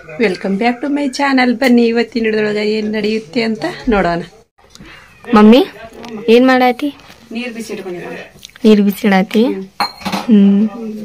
Welcome back to my channel ಬನ್ನಿ ಇವತ್ತಿನ ಹಿಡಿದೊಳಗೆ ಏನು ನಡೆಯುತ್ತೆ ಅಂತ ನೋಡೋಣ ಮಮ್ಮಿ ಏನ್ ಮಾಡಾತಿ ನೀರು ಬಿಸಿ ಇಟ್ಕೊಂಡಿದ್ದಾರೆ ನೀರ್ ಬಿಸಿಡಾತಿ ಹ್ಮ್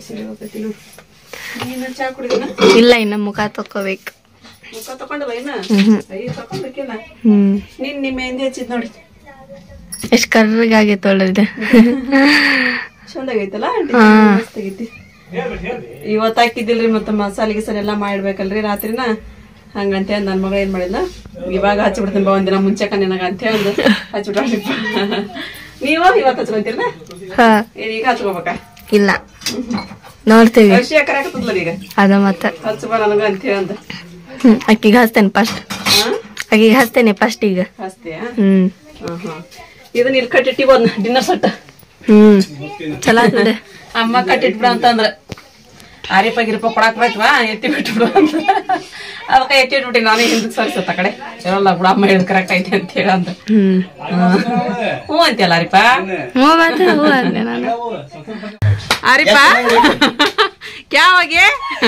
ನೀನು ಚಾ ಕುಡಿದನ ಇಲ್ಲ ಇನ್ನ ಮುಖ ತಕ್ಕೋಬೇಕು ಮುಖ ತಗೊಂಡಲ್ಲ ಇನ್ನ ಹ್ಮ್ ಅಯ್ಯೋ ತಗೊಂಡ್ಬೇಕಿಲ್ಲ ಹ್ಮ್ ನೀನ್ ನಿಮ್ಮ ಮೆಹಂದಿ ಹಚ್ಚಿದ್ ನೋಡಿ ಎಷ್ಟ್ ಕರ್ರಗಾಗೈತೆ ಒಳ್ಳೇದು ಚಂದಾಗೈತಲ್ಲ ಆಂಟಿ ಹಾ. ಮಸ್ತ್ ಆಗೈತಿ ಇವತ್ತು ಹಾಕಿದ್ದಿಲ್ರಿ ಮತ್ತೆ ಮಸಾಲೆ ಗಿಸಾಲೆ ಎಲ್ಲ ಮಾಡಿಡ್ಬೇಕಲ್ರಿ ರಾತ್ರಿನ ಹಂಗಂತ ಹೇಳಿ ನನ್ನ ಮಗ ಏನ್ ಮಾಡಿಲ್ಲ ಇವಾಗ ಹಚ್ಚಿಬಿಡ್ತೀನಿ ಬಾ ಒಂದಿನ ಮುಂಚೆ ನಿನಗ ಅಂತ ಹೇಳಿ ಹಚ್ಬಿಟ್ಟ ನೀವು ಇವತ್ತು ಹಚ್ಕೊಂತೀರನ ಹಾ ಏನ್ ಈಗ ಹಚ್ಕೋಬೇಕಾ ಇಲ್ಲ ನೋಡ್ತೀವಿ ವರ್ಷ ಕರೆಕ್ತದಲ್ಲ ಈಗ ಅದ ಮತ್ತ ಹಚ್ಚಬ ನನಗ ಅಂತ ಹೇಳಿ ಅಂದ ಹ್ಮ್ ಅಕ್ಕಿಗೆ ಹಚ್ತೇನೆ ಫಸ್ಟ್ ಹಾ ಅಕ್ಕಿಗೆ ಹಚ್ತೇನೆ ಫಸ್ಟ್ ಈಗ ಹಚ್ತೀಯ ಹ್ಮ್ ಹಾ ಹಾ ಇದನ್ನ ಇಲ್ಲಿ ಕಟ್ಟಿಟ್ಟಿ ಒಂದ್ ಡಿನ್ನರ್ ಸೆಟ್ ಹ್ಮ್ ಚಲೋ ಆಗ್ತದೆ ಅಮ್ಮ ಕಟ್ಟಿಟ್ಬಿಡ ಅಂತಂದ್ರ ಆರಿಪ ಗಿರಿಪ ಕೊಡಾಕ್ ಬೇಕವಾ ಎತ್ತಿ ಬಿಟ್ಬಿಡು ಅಂತ ಅದಕ್ಕೆ ಎತ್ತಿ ಇಟ್ಬಿಟ್ಟಿ ನಾನೇ ಹಿಂದಕ್ಕೆ ಸರಿಸತ್ತ ಆ ಕಡೆ ಇರಲ್ಲ ಬಿಡ ಅಮ್ಮ ಹೇಳಿದ್ ಕರೆಕ್ಟ್ ಐತೆ ಅಂತ ಹೇಳ ಅಂತ ಹ್ಮ್ ಹ್ಞೂ ಅಂತೀಯಲ್ಲ ಆರಿಪ ಹ್ಞೂ ಮತ್ತೆ ಹ್ಞೂ ಅಂದೆ ನಾನು ಆರಿಪ ಕ್ಯಾ ಹೋಗಿ